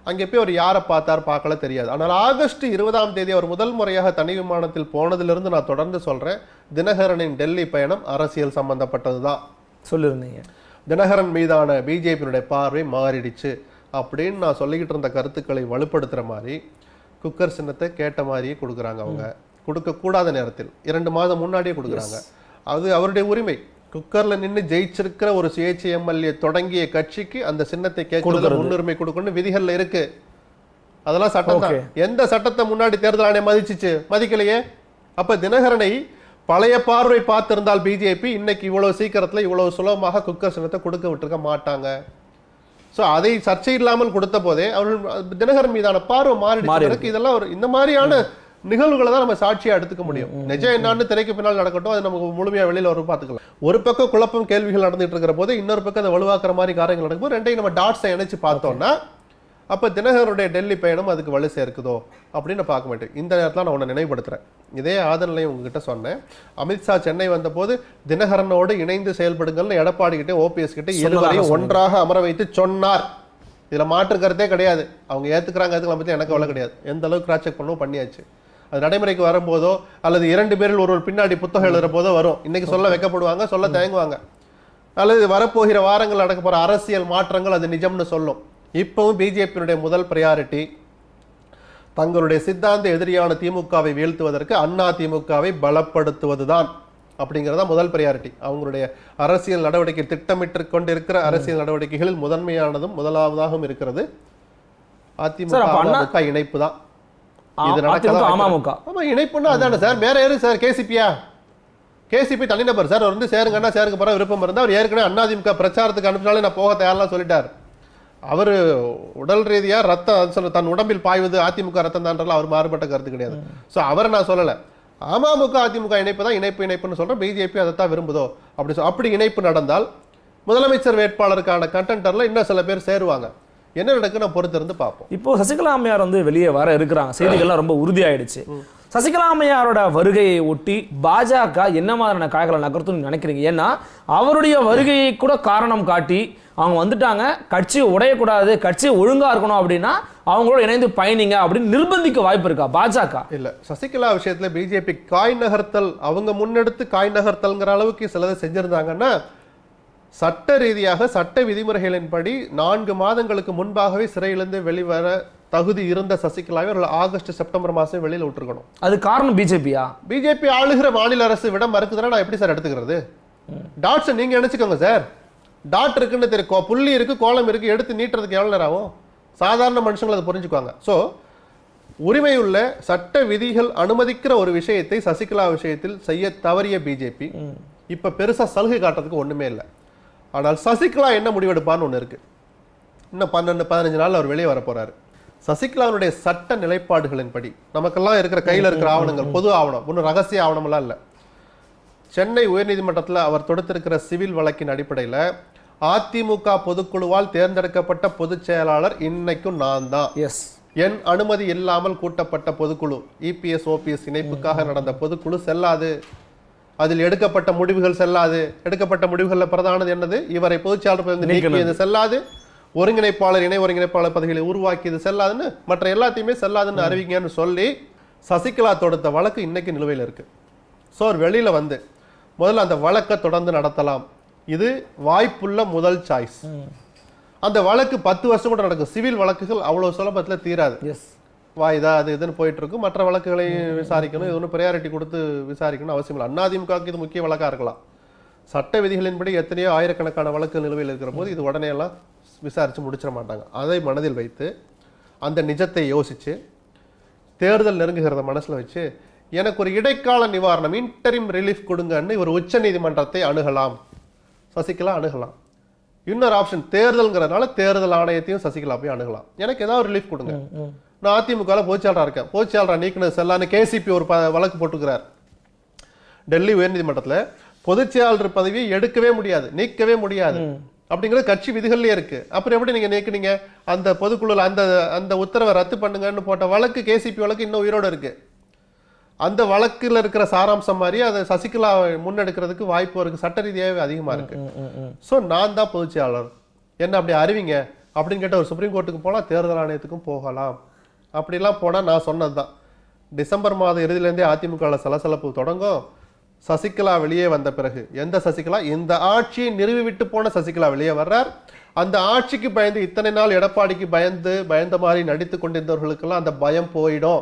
அங்கே போய் அவர் யாரை பார்த்தார் பார்க்கல தெரியாது ஆனால் ஆகஸ்ட் இருபதாம் தேதி அவர் முதல் முறையாக தனி விமானத்தில் போனதிலிருந்து நான் தொடர்ந்து சொல்றேன் தினகரனின் டெல்லி பயணம் அரசியல் சம்பந்தப்பட்டதுதான் சொல்லியிருந்தீங்க தினகரன் மீதான பிஜேபியினுடைய பார்வை மாறிடுச்சு அப்படின்னு நான் சொல்லிக்கிட்டு இருந்த கருத்துக்களை வலுப்படுத்துற மாதிரி குக்கர் சின்னத்தை கேட்ட மாதிரியே கொடுக்குறாங்க அவங்க கொடுக்க கூடாத நேரத்தில் இரண்டு மாதம் முன்னாடியே கொடுக்குறாங்க அது அவருடைய உரிமை குக்கர்ல நின்னு ஜெயிச்சிருக்கிற ஒரு சுயேட்சை எம்எல்ஏ தொடங்கிய கட்சிக்கு அந்த சின்னத்தை கேட்கறதுல முன்னுரிமை கொடுக்கணும் விதிகள்ல இருக்கு அதெல்லாம் சட்டம் தான் எந்த சட்டத்தை முன்னாடி தேர்தல் ஆணையம் மதிச்சுச்சு மதிக்கலையே அப்ப தினகரனை பழைய பார்வை பார்த்திருந்தால் பிஜேபி இன்னைக்கு இவ்வளவு சீக்கிரத்துல இவ்வளவு சுலபமாக குக்கர் சின்னத்தை கொடுக்க விட்டுருக்க மாட்டாங்க சோ அதை சர்ச்சை இல்லாமல் கொடுத்த போதே அவர்கள் தினகரன் மீதான பார்வை மாறிடுச்சு இதெல்லாம் ஒரு இந்த மாதிரியான நிகழ்வுகளை தான் நம்ம சாட்சியா எடுத்துக்க முடியும் நிஜம் என்னன்னு திரைக்கு பின்னால் நடக்கட்டும் அது நமக்கு முழுமையா வெளியில வரும் பார்த்துக்கலாம் ஒரு பக்கம் குழப்பம் கேள்விகள் நடந்துட்டு இருக்கிற போது இன்னொரு பக்கம் அதை வலுவாக்குற மாதிரி காரியங்கள் நடக்கும்போது ரெண்டையும் நம்ம டாட்ஸை இணைச்சு பார்த்தோம்னா அப்ப தினகரனுடைய டெல்லி பயணம் அதுக்கு வலு சேர்க்குதோ அப்படின்னு பார்க்க மாட்டேன் இந்த நேரத்தில் நான் உன்னை நினைவுபடுத்துறேன் இதே ஆதரனையும் உங்ககிட்ட சொன்னேன் அமித்ஷா சென்னை வந்தபோது தினகரனோடு இணைந்து செயல்படுங்கள்னு எடப்பாடி கிட்ட ஓபிஎஸ் கிட்ட இருவரையும் ஒன்றாக அமர வைத்து சொன்னார் இதுல மாற்று கருத்தே கிடையாது அவங்க ஏத்துக்கிறாங்க ஏத்துக்கலாம் பத்தி எனக்கு அவ்வளவு கிடையாது எந்த அளவுக்கு கிராஸ் செக் பண்ணவும் பண்ணியாச்சு அது நடைமுறைக்கு வரும்போதோ அல்லது இரண்டு பேரில் ஒருவர் பின்னாடி புத்தகம் எழுதுற போதோ வரும் இன்னைக்கு சொல்ல வைக்கப்படுவாங்க சொல்ல தயங்குவாங்க அல்லது வரப்போகிற வாரங்கள் நடக்க போற அரசியல் மாற்றங்கள் அது நிஜம்னு சொல்லும் இப்பவும் பிஜேபியினுடைய முதல் பிரையாரிட்டி தங்களுடைய சித்தாந்த எதிரியான திமுகவை வீழ்த்துவதற்கு அண்ணா திமுகவை பலப்படுத்துவதுதான் அப்படிங்கிறதா முதல் பிரையாரிட்டி அவங்களுடைய அரசியல் நடவடிக்கை திட்டமிட்டு கொண்டிருக்கிற அரசியல் நடவடிக்கைகளில் முதன்மையானதும் முதலாவதாகவும் இருக்கிறது அதிமுக சார், அப்ப அண்ணா- அமமுக இணைப்பு தான் ஆ- இது நடக்க அதிமுக, தான் அமமுக. ஆமா இணைப்புன்னா அதானே சார் வேற யாரு சார் கேசிபியா கேசிபி தனிநபர் சார் அவர் வந்து சேருங்கன்னா சேருங்க போற விருப்பம் இருந்தா அவர் ஏற்கனவே அதிமுக பிரச்சாரத்துக்கு அனுப்பினாலே நான் போக தயாரெல்லாம் சொல்லிட்டார் அவர் உடல் ரீதியா ரத்தம் அது சொல்ல தன் உடம்பில் பாய்வது அதிமுக ரத்தம் தான்றல அவர் மாறுபட்ட கருத்து கிடையாது சோ அவரை நான் சொல்லல அமமுக அதிமுக இணைப்பு தான் இணைப்பு இணைப்புன்னு சொல்றேன் பிஜேபி அதைத்தான் விரும்புதோ அப்படி சொ- அப்படி இணைப்பு நடந்தால் முதலமைச்சர் வேட்பாளருக்கான கண்டென்டர்ல இன்னும் சில பேர் சேருவாங்க என்ன நடக்கு நான் பொறுத்திருந்து பார்ப்போம் இப்போ சசிகலா அம்மையார் வந்து வெளியே வர இருக்கிறாங்க செய்திகள்லாம் ரொம்ப உறுதியாயிடுச்சு சசிகலா அம்மையாரோட வருகையை ஒட்டி பாஜக என்ன மாதிரியான காய்களை நகர்த்தும்னு நினைக்கிறீங்க ஏன்னா அவருடைய வருகையை கூட காரணம் காட்டி அவங்க வந்துட்டாங்க கட்சி உடையக்கூடாது கட்சி ஒழுங்கா இருக்கணும் அப்படின்னா அவங்களோட இணைந்து பயணிங்க அப்படின்னு நிர்பந்திக்க வாய்ப்பு இருக்கா பாஜக இல்ல சசிகலா விஷயத்துல பிஜேபி காய் நகர்த்தல் அவங்க முன்னெடுத்து காய் நகர்த்தல்ங்கிற அளவுக்கு சிலதை செஞ்சிருந்தாங்கன்னா சட்ட ரீதியாக சட்ட விதிமுறைகளின்படி நான்கு மாதங்களுக்கு முன்பாகவே சிறையிலிருந்து வெளிவர தகுதி இருந்த சசிகலாவை அவர்கள் ஆகஸ்ட் செப்டம்பர் மாசம் வெளியில விட்டுருக்கணும் அது காரணம் பிஜேபியா பிஜேபி ஆளுகிற மாநில அரசு விட மறுக்குதுன்னா நான் எப்படி சார் எடுத்துக்கிறது டாட்ஸை நீங்க நினைச்சுக்கோங்க சார் டாட் இருக்குன்னு தெரியும் கோ- புள்ளி இருக்கு கோலம் இருக்கு எடுத்து நீட்டுறதுக்கு எவ்வளவு நேரம் ஆகும் சாதாரண மனுஷங்களை அதை புரிஞ்சுக்குவாங்க ஸோ உரிமையுள்ள சட்ட விதிகள் அனுமதிக்கிற ஒரு விஷயத்தை சசிகலா விஷயத்தில் செய்ய தவறிய பிஜேபி இப்ப பெருசா சலுகை காட்டுறதுக்கு ஒண்ணுமே இல்லை ஆனால் சசிகலா என்ன முடிவெடுப்பான்னு ஒண்ணு இருக்கு இன்னும் பன்னெண்டு பதினஞ்சு நாள் அவர் வெளியே வர போறாரு சசிகலாவுடைய சட்ட நிலைப்பாடுகளின்படி நமக்கெல்லாம் இருக்கிற கையில இருக்கிற ஆவணங்கள் பொது ஆவணம் ஒன்றும் ரகசிய ஆவணமெல்லாம் இல்லை சென்னை உயர்நீதிமன்றத்துல அவர் தொடுத்திருக்கிற சிவில் வழக்கின் அடிப்படையில அதிமுக பொதுக்குழுவால் தேர்ந்தெடுக்கப்பட்ட பொதுச் செயலாளர் இன்னைக்கும் நான் தான் எஸ் என் அனுமதி இல்லாமல் கூட்டப்பட்ட பொதுக்குழு இபிஎஸ் ஓபிஎஸ் இணைப்புக்காக நடந்த பொதுக்குழு செல்லாது அதில் எடுக்கப்பட்ட முடிவுகள் செல்லாது எடுக்கப்பட்ட முடிவுகள்ல பிரதானது என்னது இவரை பொதுச்செயலாளர் பதவி நீக்கியது செல்லாது ஒருங்கிணைப்பாளர் இணை ஒருங்கிணைப்பாளர் பதவிகளை உருவாக்கியது செல்லாதுன்னு மற்ற எல்லாத்தையுமே செல்லாதுன்னு அறிவிங்கன்னு சொல்லி சசிகலா தொடுத்த வழக்கு இன்னைக்கு நிலுவையில் இருக்கு ஸோ அவர் வெளியில வந்து முதல்ல அந்த வழக்கை தொடர்ந்து நடத்தலாம் இது வாய்ப்புள்ள முதல் சாய்ஸ் அந்த வழக்கு பத்து வருஷம் கூட நடக்கும் சிவில் வழக்குகள் அவ்வளவு சுலபத்துல தீராது எஸ் வாய்தா அது இதுன்னு போயிட்டு இருக்கும் மற்ற வழக்குகளையும் விசாரிக்கணும் இது ஒன்றும் ப்ரையாரிட்டி கொடுத்து விசாரிக்கணும் அவசியம் இல்லை அதிமுகவுக்கு இது முக்கிய வழக்கா இருக்கலாம் சட்ட விதிகளின்படி எத்தனையோ ஆயிரக்கணக்கான வழக்கு நிலுவையில் இருக்கிற போது இது உடனே எல்லாம் விசாரிச்சு முடிச்சிட மாட்டாங்க அதை மனதில் வைத்து அந்த நிஜத்தை யோசிச்சு தேர்தல் நெருங்குகிறத மனசுல வச்சு எனக்கு ஒரு இடைக்கால நிவாரணம் இன்டரிம் ரிலீஃப் கொடுங்கன்னு ஒரு உச்ச நீதிமன்றத்தை அணுகலாம் சசிகலா அணுகலாம் இன்னொரு ஆப்ஷன் தேர்தல்ங்கிறதுனால தேர்தல் ஆணையத்தையும் சசிகலா போய் அணுகலாம் எனக்கு ஏதாவது ரிலீஃப் கொடுங்க நான் அதிமுக பொதுச்செயலராக இருக்கேன் பொதுச்செயலரா நீக்கினது செல்லான்னு கேசிபி ஒரு ப- வழக்கு போட்டுக்கிறார் டெல்லி உயர்நீதிமன்றத்துல பொதுச்செயலாளர் பதவியை எடுக்கவே முடியாது நீக்கவே முடியாது அப்படிங்கிறது கட்சி விதிகள்லயே இருக்கு அப்புறம் எப்படி நீங்க நீக்குனீங்க அந்த பொதுக்குழுல அந்த அந்த உத்தரவை ரத்து பண்ணுங்கன்னு போட்ட வழக்கு கேசிபி வழக்கு இன்னும் உயிரோட இருக்கு அந்த வழக்குல இருக்கிற சாராம்சம் மாதிரி அதை சசிகலா முன்னெடுக்கிறதுக்கு வாய்ப்பு இருக்கு சட்ட ரீதியாகவே அதிகமா இருக்கு சோ நான் தான் பொதுச்செயலாளர் என்ன அப்படி அறிவிங்க அப்படின்னு கேட்ட ஒரு சுப்ரீம் கோர்ட்டுக்கு போகலாம் தேர்தல் ஆணையத்துக்கும் போகலாம் அப்படிலாம் போனால் நான் சொன்னது தான் டிசம்பர் மாத இறுதியிலேருந்தே அதிமுகவில் சலசலப்பு தொடங்கும் சசிகலா வெளியே வந்த பிறகு எந்த சசிகலா இந்த ஆட்சியை நிறுவி விட்டு போன சசிகலா வெளியே வர்றார் அந்த ஆட்சிக்கு பயந்து இத்தனை நாள் எடப்பாடிக்கு பயந்து பயந்த மாதிரி நடித்து கொண்டிருந்தவர்களுக்கெல்லாம் அந்த பயம் போயிடும்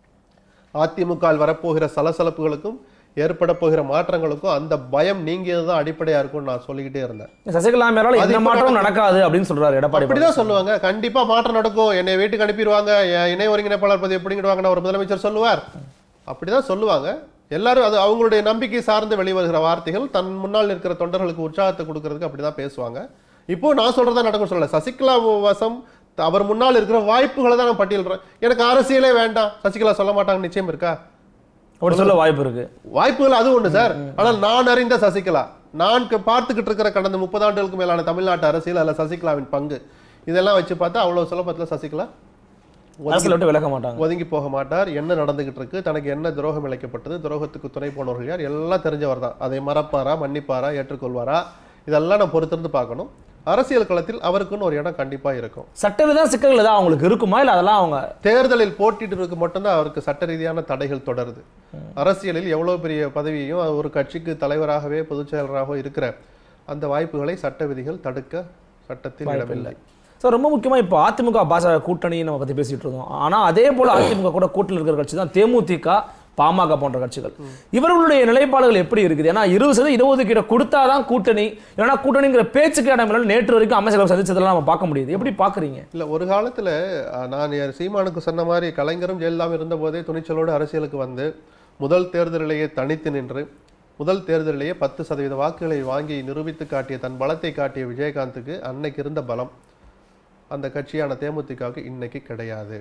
அதிமுக வில் வரப்போகிற சலசலப்புகளுக்கும் ஏற்பட போகிற மாற்றங்களுக்கும் அந்த பயம் நீங்கியது தான் அடிப்படையா இருக்கும்னு நான் சொல்லிக்கிட்டே இருந்தேன் சசிகலா மேலால அது எந்த இப்ப மாற்றமும் நடக்காது அப்படின்னு சொல்றாரு எடப்பாடி அப்படிதான் சொல்லுவாங்க கண்டிப்பா மாற்றம் நடக்கும் என்னை வீட்டுக்கு அனுப்பிடுவாங்க என் இணை ஒருங்கிணைப்பாளர் பதவி எப்படிங்கிடுவாங்கன்னு ஒரு முதலமைச்சர் சொல்லுவார் அப்படிதான் சொல்லுவாங்க எல்லாரும் அது அவங்களுடைய நம்பிக்கை சார்ந்து வெளிவருகிற வார்த்தைகள் தன் முன்னால் இருக்கிற தொண்டர்களுக்கு உற்சாகத்தை கொடுக்கறதுக்கு அப்படிதான் பேசுவாங்க இப்போ நான் சொல்றதா நடக்கும் சொல்லல சசிகலா வசம் அவர் முன்னால் இருக்கிற வாய்ப்புகளை தான் நான் பட்டியலிடுறேன் எனக்கு அரசியலே வேண்டாம் சசிகலா சொல்ல மாட்டாங்க நிச்சயம் இருக்கா அப்படி சொல்ல வாய்ப்பு இருக்கு வாய்ப்புகள் அது ஒண்ணு சார் ஆனால் நான் அறிந்த சசிகலா நான் க- பார்த்துக்கிட்டு இருக்கிற கடந்த முப்பது ஆண்டுகளுக்கு மேலான தமிழ்நாட்டு அரசியல் அல்ல சசிகலாவின் பங்கு இதெல்லாம் வச்சு பார்த்தா அவ்வளவு சுலபத்துல சசிகலா அரசியல் விட்டு விலக மாட்டாங்க ஒதுங்கி போக மாட்டார் என்ன நடந்துகிட்டு இருக்கு தனக்கு என்ன துரோகம் இழைக்கப்பட்டது துரோகத்துக்கு துணை போனவர்கள் யார் எல்லாம் தெரிஞ்சவர் தான் அதை மறப்பாரா மன்னிப்பாரா ஏற்றுக்கொள்வாரா இதெல்லாம் நான் பொறுத்திருந்து பார்க்கணும் அரசியல் களத்தில் அவருக்குன்னு ஒரு இடம் கண்டிப்பா இருக்கும் சட்டவிதான் சிக்கல்கள் ஏதாவது அவங்களுக்கு இருக்குமா இல்ல அதெல்லாம் அவங்க தேர்தலில் போட்டியிட்டு மட்டும்தான் அவருக்கு சட்ட ரீதியான தடைகள் தொடருது அரசியலில் எவ்வளவு பெரிய பதவியையும் ஒரு கட்சிக்கு தலைவராகவே பொதுச் செயலராகவோ இருக்கிற அந்த வாய்ப்புகளை சட்ட விதிகள் தடுக்க சட்டத்தில் இடமில்லை ஸோ ரொம்ப முக்கியமா இப்போ அதிமுக பாஜக கூட்டணி நம்ம பத்தி பேசிட்டு இருந்தோம் ஆனா அதே போல அதிமுக கூட கூட்டணியில் இருக்கிற கட்சி தான் தேமுதிக பாமக போன்ற கட்சிகள் இவர்களுடைய நிலைப்பாடுகள் எப்படி இருக்குது ஏன்னா இருபது சதவீதம் இடஒதுக்கீடு கொடுத்தாதான் கூட்டணி இல்லைன்னா கூட்டணிங்கிற பேச்சுக்கு இடம் இல்லைன்னு நேற்று வரைக்கும் அமைச்சர்கள் சந்திச்சதெல்லாம் நம்ம பார்க்க முடியுது எப்படி பாக்குறீங்க இல்ல ஒரு காலத்துல அஹ், நான் என் சீமானுக்கு சொன்ன மாதிரி கலைஞரும் ஜெயலலிதாவும் இருந்த போதே துணிச்சலோடு அரசியலுக்கு வந்து முதல் தேர்தலிலேயே தனித்து நின்று முதல் தேர்தலிலேயே பத்து சதவீத வாக்குகளை வாங்கி நிரூபித்து காட்டிய தன் பலத்தை காட்டிய விஜயகாந்துக்கு அன்னைக்கு இருந்த பலம் அந்த கட்சியான தேமுதிகவுக்கு இன்னைக்கு கிடையாது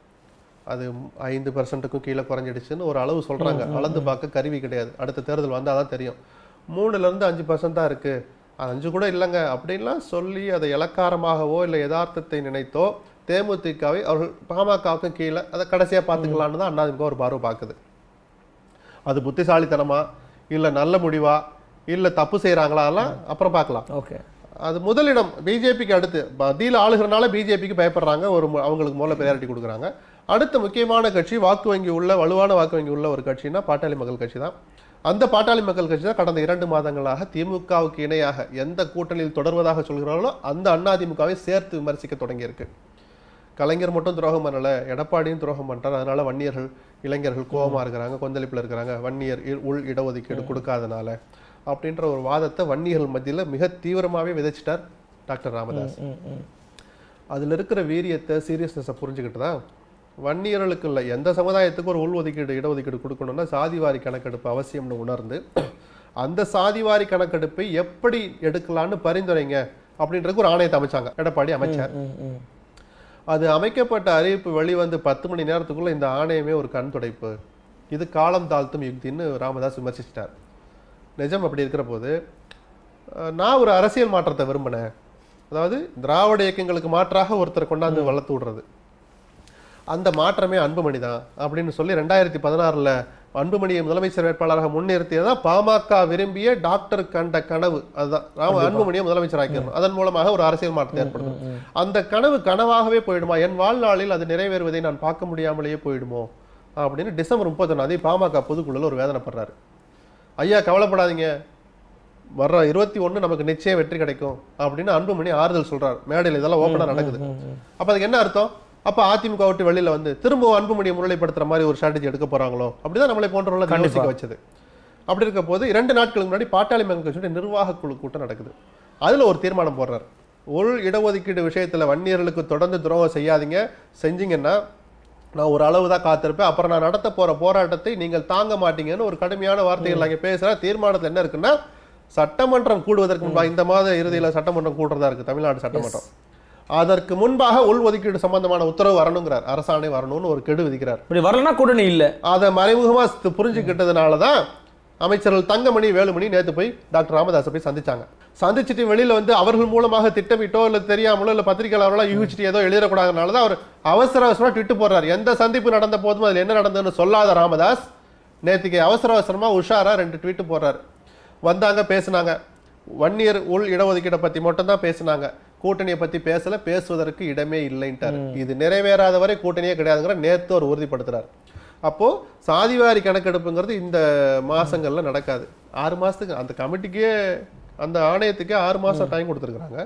அது ஐந்து பர்சன்ட்டுக்கும் கீழே குறைஞ்சிடுச்சுன்னு ஒரு அளவு சொல்றாங்க அளந்து பார்க்க கருவி கிடையாது அடுத்த தேர்தல் வந்தால் தான் தெரியும் மூணுல இருந்து அஞ்சு பர்சன்ட் தான் இருக்கு அது அஞ்சு கூட இல்லைங்க அப்படின்லாம் சொல்லி அதை இலக்காரமாகவோ இல்லை யதார்த்தத்தை நினைத்தோ தேமுதிகவை அவர்கள் பாமகவுக்கும் கீழே அதை கடைசியா பார்த்துக்கலான்னு தான் அண்ணாதிமுக ஒரு பார்வை பார்க்குது அது புத்திசாலித்தனமா இல்ல நல்ல முடிவா இல்ல தப்பு செய்யறாங்களா எல்லாம் அப்புறம் பார்க்கலாம் ஓகே அது முதலிடம் பிஜேபிக்கு அடுத்து மத்தியில் ஆளுகிறனால பிஜேபிக்கு பயப்படுறாங்க ஒரு மு- அவங்களுக்கு முதல்ல ப்ரையாரிட்டி கொடுக்குறாங்க அடுத்த முக்கியமான கட்சி வாக்கு வங்கி உள்ள வலுவான வாக்கு வங்கி உள்ள ஒரு கட்சினா பாட்டாளி மக்கள் கட்சி தான் அந்த பாட்டாளி மக்கள் கட்சி தான் கடந்த இரண்டு மாதங்களாக திமுகவுக்கு இணையாக எந்த கூட்டணியில் தொடர்வதாக சொல்கிறார்களோ அந்த அதிமுகவை சேர்த்து விமர்சிக்க தொடங்கியிருக்கு கலைஞர் மட்டும் துரோகம் பண்ணல எடப்பாடியும் துரோகம் பண்றாரு அதனால வன்னியர்கள் இளைஞர்கள் கோவமா இருக்கிறாங்க கொந்தளிப்புல இருக்கிறாங்க வன்னியர் இ- உள் இடஒதுக்கீடு கொடுக்காதனால அப்படின்ற ஒரு வாதத்தை வன்னியர்கள் மத்தியில மிக தீவிரமாவே விதைச்சிட்டார் டாக்டர் ராமதாஸ் அதுல இருக்கிற வீரியத்தை சீரியஸ்னஸை புரிஞ்சுக்கிட்டு தான் வன்னியர்களுக்கு இல்லை எந்த சமுதாயத்துக்கு ஒரு உள் ஒதுக்கீடு இடஒதுக்கீடு கொடுக்கணும்னா சாதிவாரி கணக்கெடுப்பு அவசியம்னு உணர்ந்து அந்த சாதிவாரி கணக்கெடுப்பை எப்படி எடுக்கலாம்னு பரிந்துரைங்க அப்படின்றதுக்கு ஒரு ஆணையத்தை அமைச்சாங்க எடப்பாடி அமைச்சார் அது அமைக்கப்பட்ட அறிவிப்பு வெளிவந்து பத்து மணி நேரத்துக்குள்ள இந்த ஆணையமே ஒரு கண் துடைப்பு இது காலம் தாழ்த்தும் யுக்தின்னு ராமதாஸ் விமர்சிச்சிட்டார் நிஜம் அப்படி இருக்கிற போது அஹ், நான் ஒரு அரசியல் மாற்றத்தை விரும்பினேன் அதாவது திராவிட இயக்கங்களுக்கு மாற்றாக ஒருத்தரை கொண்டாந்து வளர்த்து விடுறது அந்த மாற்றமே அன்புமணி தான் அப்படின்னு சொல்லி ரெண்டாயிரத்தி பதினாறுல அன்புமணியை முதலமைச்சர் வேட்பாளராக முன்னிறுத்தியதான் பாமக விரும்பிய டாக்டர் கண்ட கனவு அதுதான் ராம அன்புமணியை முதலமைச்சர் ஆக்கிடணும் அதன் மூலமாக ஒரு அரசியல் மாற்றத்தை ஏற்படுத்தும் அந்த கனவு கனவாகவே போயிடுமா என் வாழ்நாளில் அது நிறைவேறுவதை நான் பார்க்க முடியாமலேயே போயிடுமோ அப்படின்னு டிசம்பர் முப்பத்தொன்னாந்தேதி பாமக பொதுக்குழுல ஒரு வேதனைப்படுறாரு ஐயா கவலைப்படாதீங்க வர்ற இருபத்தி ஒண்ணு நமக்கு நிச்சயம் வெற்றி கிடைக்கும் அப்படின்னு அன்புமணி ஆறுதல் சொல்றார் மேடையில் இதெல்லாம் ஓப்பனா நடக்குது அப்ப அதுக்கு என்ன அர்த்தம் அப்ப அதிமுக விட்டு வெளியில வந்து திரும்பவும் அன்புமணியை முன்னிலைப்படுத்துற மாதிரி ஒரு ஸ்ட்ராட்டஜி எடுக்க போறாங்களோ அப்படிதான் நம்மளை போன்றவங்களை கண்டிப்பா. யோசிக்க வச்சது அப்படி இருக்க போது இரண்டு நாட்களுக்கு முன்னாடி பாட்டாளி மக்கள் கட்சியுடைய நிர்வாக குழு கூட்டம் நடக்குது அதுல ஒரு தீர்மானம் போடுறாரு உள் இடஒதுக்கீடு விஷயத்துல வன்னியர்களுக்கு தொடர்ந்து துரோகம் செய்யாதீங்க செஞ்சீங்கன்னா நான் ஒரு அளவு தான் காத்திருப்பேன் அப்புறம் நான் நடத்த போற போராட்டத்தை நீங்கள் தாங்க மாட்டீங்கன்னு ஒரு கடுமையான வார்த்தைகள் அங்கே பேசுற தீர்மானத்துல என்ன இருக்குன்னா சட்டமன்றம் கூடுவதற்கு முன்பாக இந்த மாத இறுதியில சட்டமன்றம் கூடுறதா இருக்கு தமிழ்நாடு சட்டமன்றம் அதற்கு முன்பாக உள் ஒதுக்கீடு சம்பந்தமான உத்தரவு வரணுங்கிறார் அரசாணை வரணும்னு ஒரு கெடு விதிக்கிறார் இப்படி வரலன்னா கூட்டணி இல்ல அதை மறைமுகமா தி- புரிஞ்சுக்கிட்டதுனால தான் அமைச்சர்கள் தங்கமணி வேலுமணி நேத்து போய் டாக்டர் ராமதாஸை போய் சந்திச்சாங்க சந்திச்சுட்டு வெளியில வந்து அவர்கள் மூலமாக திட்டமிட்டோ இல்ல தெரியாமலோ இல்ல பத்திரிகையாளர்களோ யூகிச்சுட்டு ஏதோ எழுதிடக்கூடாதுனால தான் அவர் அவசர அவசரமா ட்விட்டு போடுறாரு எந்த சந்திப்பு நடந்த போதும் அதுல என்ன நடந்ததுன்னு சொல்லாத ராமதாஸ் நேத்துக்கு அவசர அவசரமா உஷாரா ரெண்டு ட்வீட் போடுறாரு வந்தாங்க பேசுனாங்க வன்னியர் உள் இடஒதுக்கீடை பத்தி மட்டும் தான் பேசுனாங்க கூட்டணியை பத்தி பேசல பேசுவதற்கு இடமே இல்லைன்ட்டார் இது நிறைவேறாத வரை கூட்டணியே கிடையாதுங்கிற நேத்து அவர் உறுதிப்படுத்துறாரு அப்போ சாதிவாரி கணக்கெடுப்புங்கிறது இந்த மாசங்கள்ல நடக்காது ஆறு மாசத்துக்கு அந்த கமிட்டிக்கே அந்த ஆணையத்துக்கே ஆறு மாசம் டைம் கொடுத்துருக்காங்க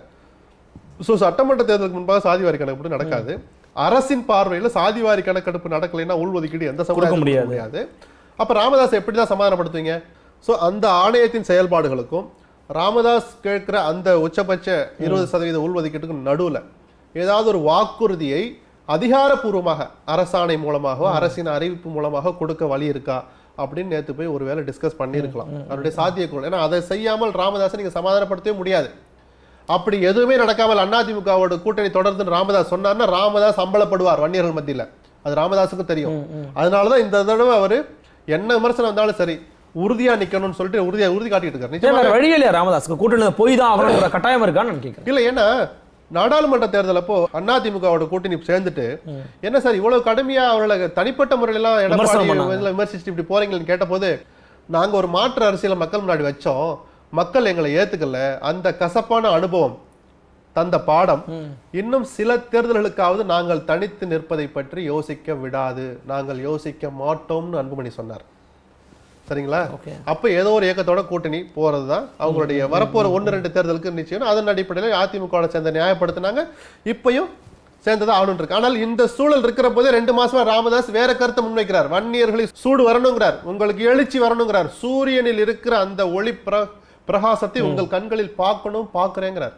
ஸோ சட்டமன்ற தேர்தலுக்கு முன்பாக சாதிவாரி கணக்கெடுப்பு நடக்காது அரசின் பார்வையில சாதிவாரி கணக்கெடுப்பு நடக்கலைன்னா உள்ஒதுக்கீடு எந்த சமுதாயத்துக்கும் முடியாது. முடியாது அப்ப ராமதாஸ் எப்படி தான் சமாதானப்படுத்துவீங்க ஸோ அந்த ஆணையத்தின் செயல்பாடுகளுக்கும் ராமதாஸ் கேட்கிற அந்த உச்சபட்ச இருபது சதவீத உள்ஒதுக்கீட்டுக்கும் நடுவுல ஏதாவது ஒரு வாக்குறுதியை அதிகாரப்பூர்வமாக அரசாணை மூலமாகவோ அரசின் அறிவிப்பு மூலமாக கொடுக்க வழி இருக்கா அப்படின்னு நேத்து போய் ஒருவேளை டிஸ்கஸ் பண்ணியிருக்கலாம் அவருடைய சாத்தியக்கூறு ஏன்னா அதை செய்யாமல் ராமதாஸை நீங்க சமாதானப்படுத்தவே முடியாது அப்படி எதுவுமே நடக்காமல் அதிமுகவோட கூட்டணி தொடர்ந்து ராமதாஸ் சொன்னார்னா ராமதாஸ் அம்பலப்படுவார் வன்னியர்கள் மத்தியில அது ராமதாஸுக்கும் தெரியும் அதனாலதான் இந்த தடவை அவரு என்ன விமர்சனம் வந்தாலும் சரி உறுதியா நிக்கணும்னு சொல்லிட்டு உறுதியா உறுதி காட்டிட்டு இருக்காரு ஏன் நிச்சயமா வேற வழி இல்லையா ராமதாஸ்க்கு கூட்டணி போய் தான் ஆகணுங்கிற கட்டாயம் இருக்கான்னு நான் கேட்கிறேன் இல்ல ஏன்னா நாடாளுமன்ற தேர்தல் அப்போ அதிமுகவோட கூட்டணி சேர்ந்துட்டு என்ன சார் இவ்வளவு கடுமையா அவர்களை தனிப்பட்ட முறையில எல்லாம் விமர்சனம் எடப்பாடி பண்ணாங்க. இதுல விமர்சிச்சுட்டு இப்படி போறீங்கன்னு கேட்டபோது நாங்க ஒரு மாற்று அரசியலை மக்கள் முன்னாடி வச்சோம் மக்கள் எங்களை ஏத்துக்கல அந்த கசப்பான அனுபவம் தந்த பாடம் இன்னும் சில தேர்தல்களுக்காவது நாங்கள் தனித்து நிற்பதை பற்றி யோசிக்க விடாது நாங்கள் யோசிக்க மாட்டோம்னு அன்புமணி சொன்னார் சரிங்களா Okay. அப்ப ஏதோ ஒரு இயக்கத்தோட கூட்டணி போறதுதான் அவங்களுடைய வரப்போற ஒன்னு ரெண்டு தேர்தலுக்கு நிச்சயம் அதன் அடிப்படையில் அதிமுக சேர்ந்த நியாயப்படுத்தினாங்க இப்பயும் சேர்ந்ததா ஆகணும் இருக்கு ஆனால் இந்த சூழல் இருக்கிற போதே ரெண்டு மாசமா ராமதாஸ் வேற கருத்தை முன்வைக்கிறார் வன்னியர்களை சூடு வரணுங்கிறார் உங்களுக்கு எழுச்சி வரணுங்கிறார் சூரியனில் இருக்கிற அந்த ஒளி பிர பிரகாசத்தை உங்கள் கண்களில் பார்க்கணும் பார்க்கிறேங்கிறார்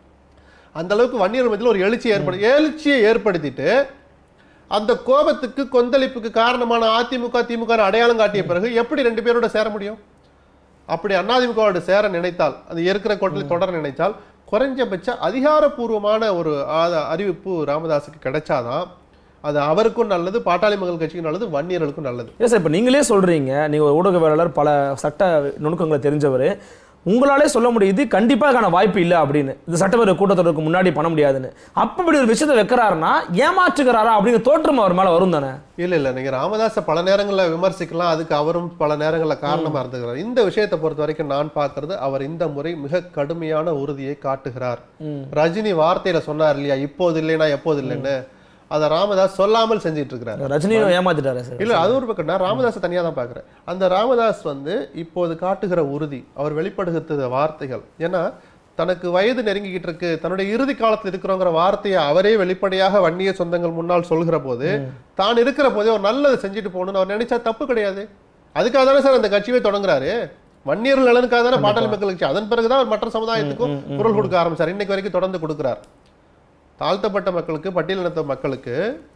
அந்த அளவுக்கு வன்னியர் மத்தியில் ஒரு எழுச்சி ஏற்படு எழுச்சியை ஏற்படுத்திட்டு அந்த கோபத்துக்கு கொந்தளிப்புக்கு காரணமான அதிமுக திமுக ன்னு அடையாளம் காட்டிய பிறகு எப்படி ரெண்டு பேரோட சேர முடியும் அப்படி அதிமுகவோட சேர நினைத்தால் அது இருக்கிற கோட்டில் தொடர நினைத்தால் குறைஞ்சபட்ச அதிகாரப்பூர்வமான ஒரு ஆத- அறிவிப்பு ராமதாஸுக்கு கிடைச்சாதான் அது அவருக்கும் நல்லது பாட்டாளி மக்கள் கட்சிக்கும் நல்லது வன்னியர்களுக்கும் நல்லது இல்லை சார் இப்போ நீங்களே சொல்றீங்க நீங்க ஒரு ஊடகவியலாளர் பல சட்ட நுணுக்கங்களை தெரிஞ்சவர் உங்களாலே சொல்ல முடியுது கண்டிப்பா அதுக்கான வாய்ப்பு இல்லை அப்படின்னு இந்த சட்டப்பேரவை கூட்டத்தொடருக்கு முன்னாடி பண்ண முடியாதுன்னு அப்ப இப்படி ஒரு விஷயத்தை வைக்கிறாருன்னா ஏமாற்றுகிறாரா அப்படிங்கிற தோற்றம் அவர் மேல வரும் தானே இல்ல இல்ல நீங்க ராமதாஸை பல நேரங்கள்ல விமர்சிக்கலாம் அதுக்கு அவரும் பல நேரங்கள்ல காரணமா இருந்துக்கிறார் இந்த விஷயத்தை பொறுத்த வரைக்கும் நான் பார்க்கிறது அவர் இந்த முறை மிக கடுமையான உறுதியை காட்டுகிறார் ரஜினி வார்த்தையில சொன்னார் இல்லையா இப்போது இல்லைன்னா எப்போது இல்லைன்னு அதை ராமதாஸ் சொல்லாமல் செஞ்சிட்டு இருக்கிறார் ரஜினியும் ஏமாத்திட்டாரு சார் இல்ல அது ஒரு பக்கம் நான் ராமதாஸை தனியா தான் பார்க்கிறேன் அந்த ராமதாஸ் வந்து இப்போது காட்டுகிற உறுதி அவர் வெளிப்படுத்துகிற வார்த்தைகள் ஏன்னா தனக்கு வயது நெருங்கிக்கிட்டு இருக்கு தன்னுடைய இறுதி காலத்தில் இருக்கிறோங்கிற வார்த்தையை அவரே வெளிப்படையாக வன்னிய சொந்தங்கள் முன்னால் சொல்கிற போது தான் இருக்கிற போதே ஒரு நல்லதை செஞ்சுட்டு போகணும்னு அவர் நினைச்சா தப்பு கிடையாது அதுக்காக தானே சார் அந்த கட்சியே தொடங்குறாரு வன்னியர்கள் நலனுக்காக தானே பாட்டாளி மக்கள் கட்சி அதன் பிறகுதான் அவர் மற்ற சமுதாயத்துக்கும் குரல் கொடுக்க ஆரம்பிச்சார் இன்னைக்கு வரைக்கும் தொடர்ந்து கொடுக்கிறார் தாழ்த்தப்பட்ட மக்களுக்கு பட்டியலினத்த மக்களுக்கு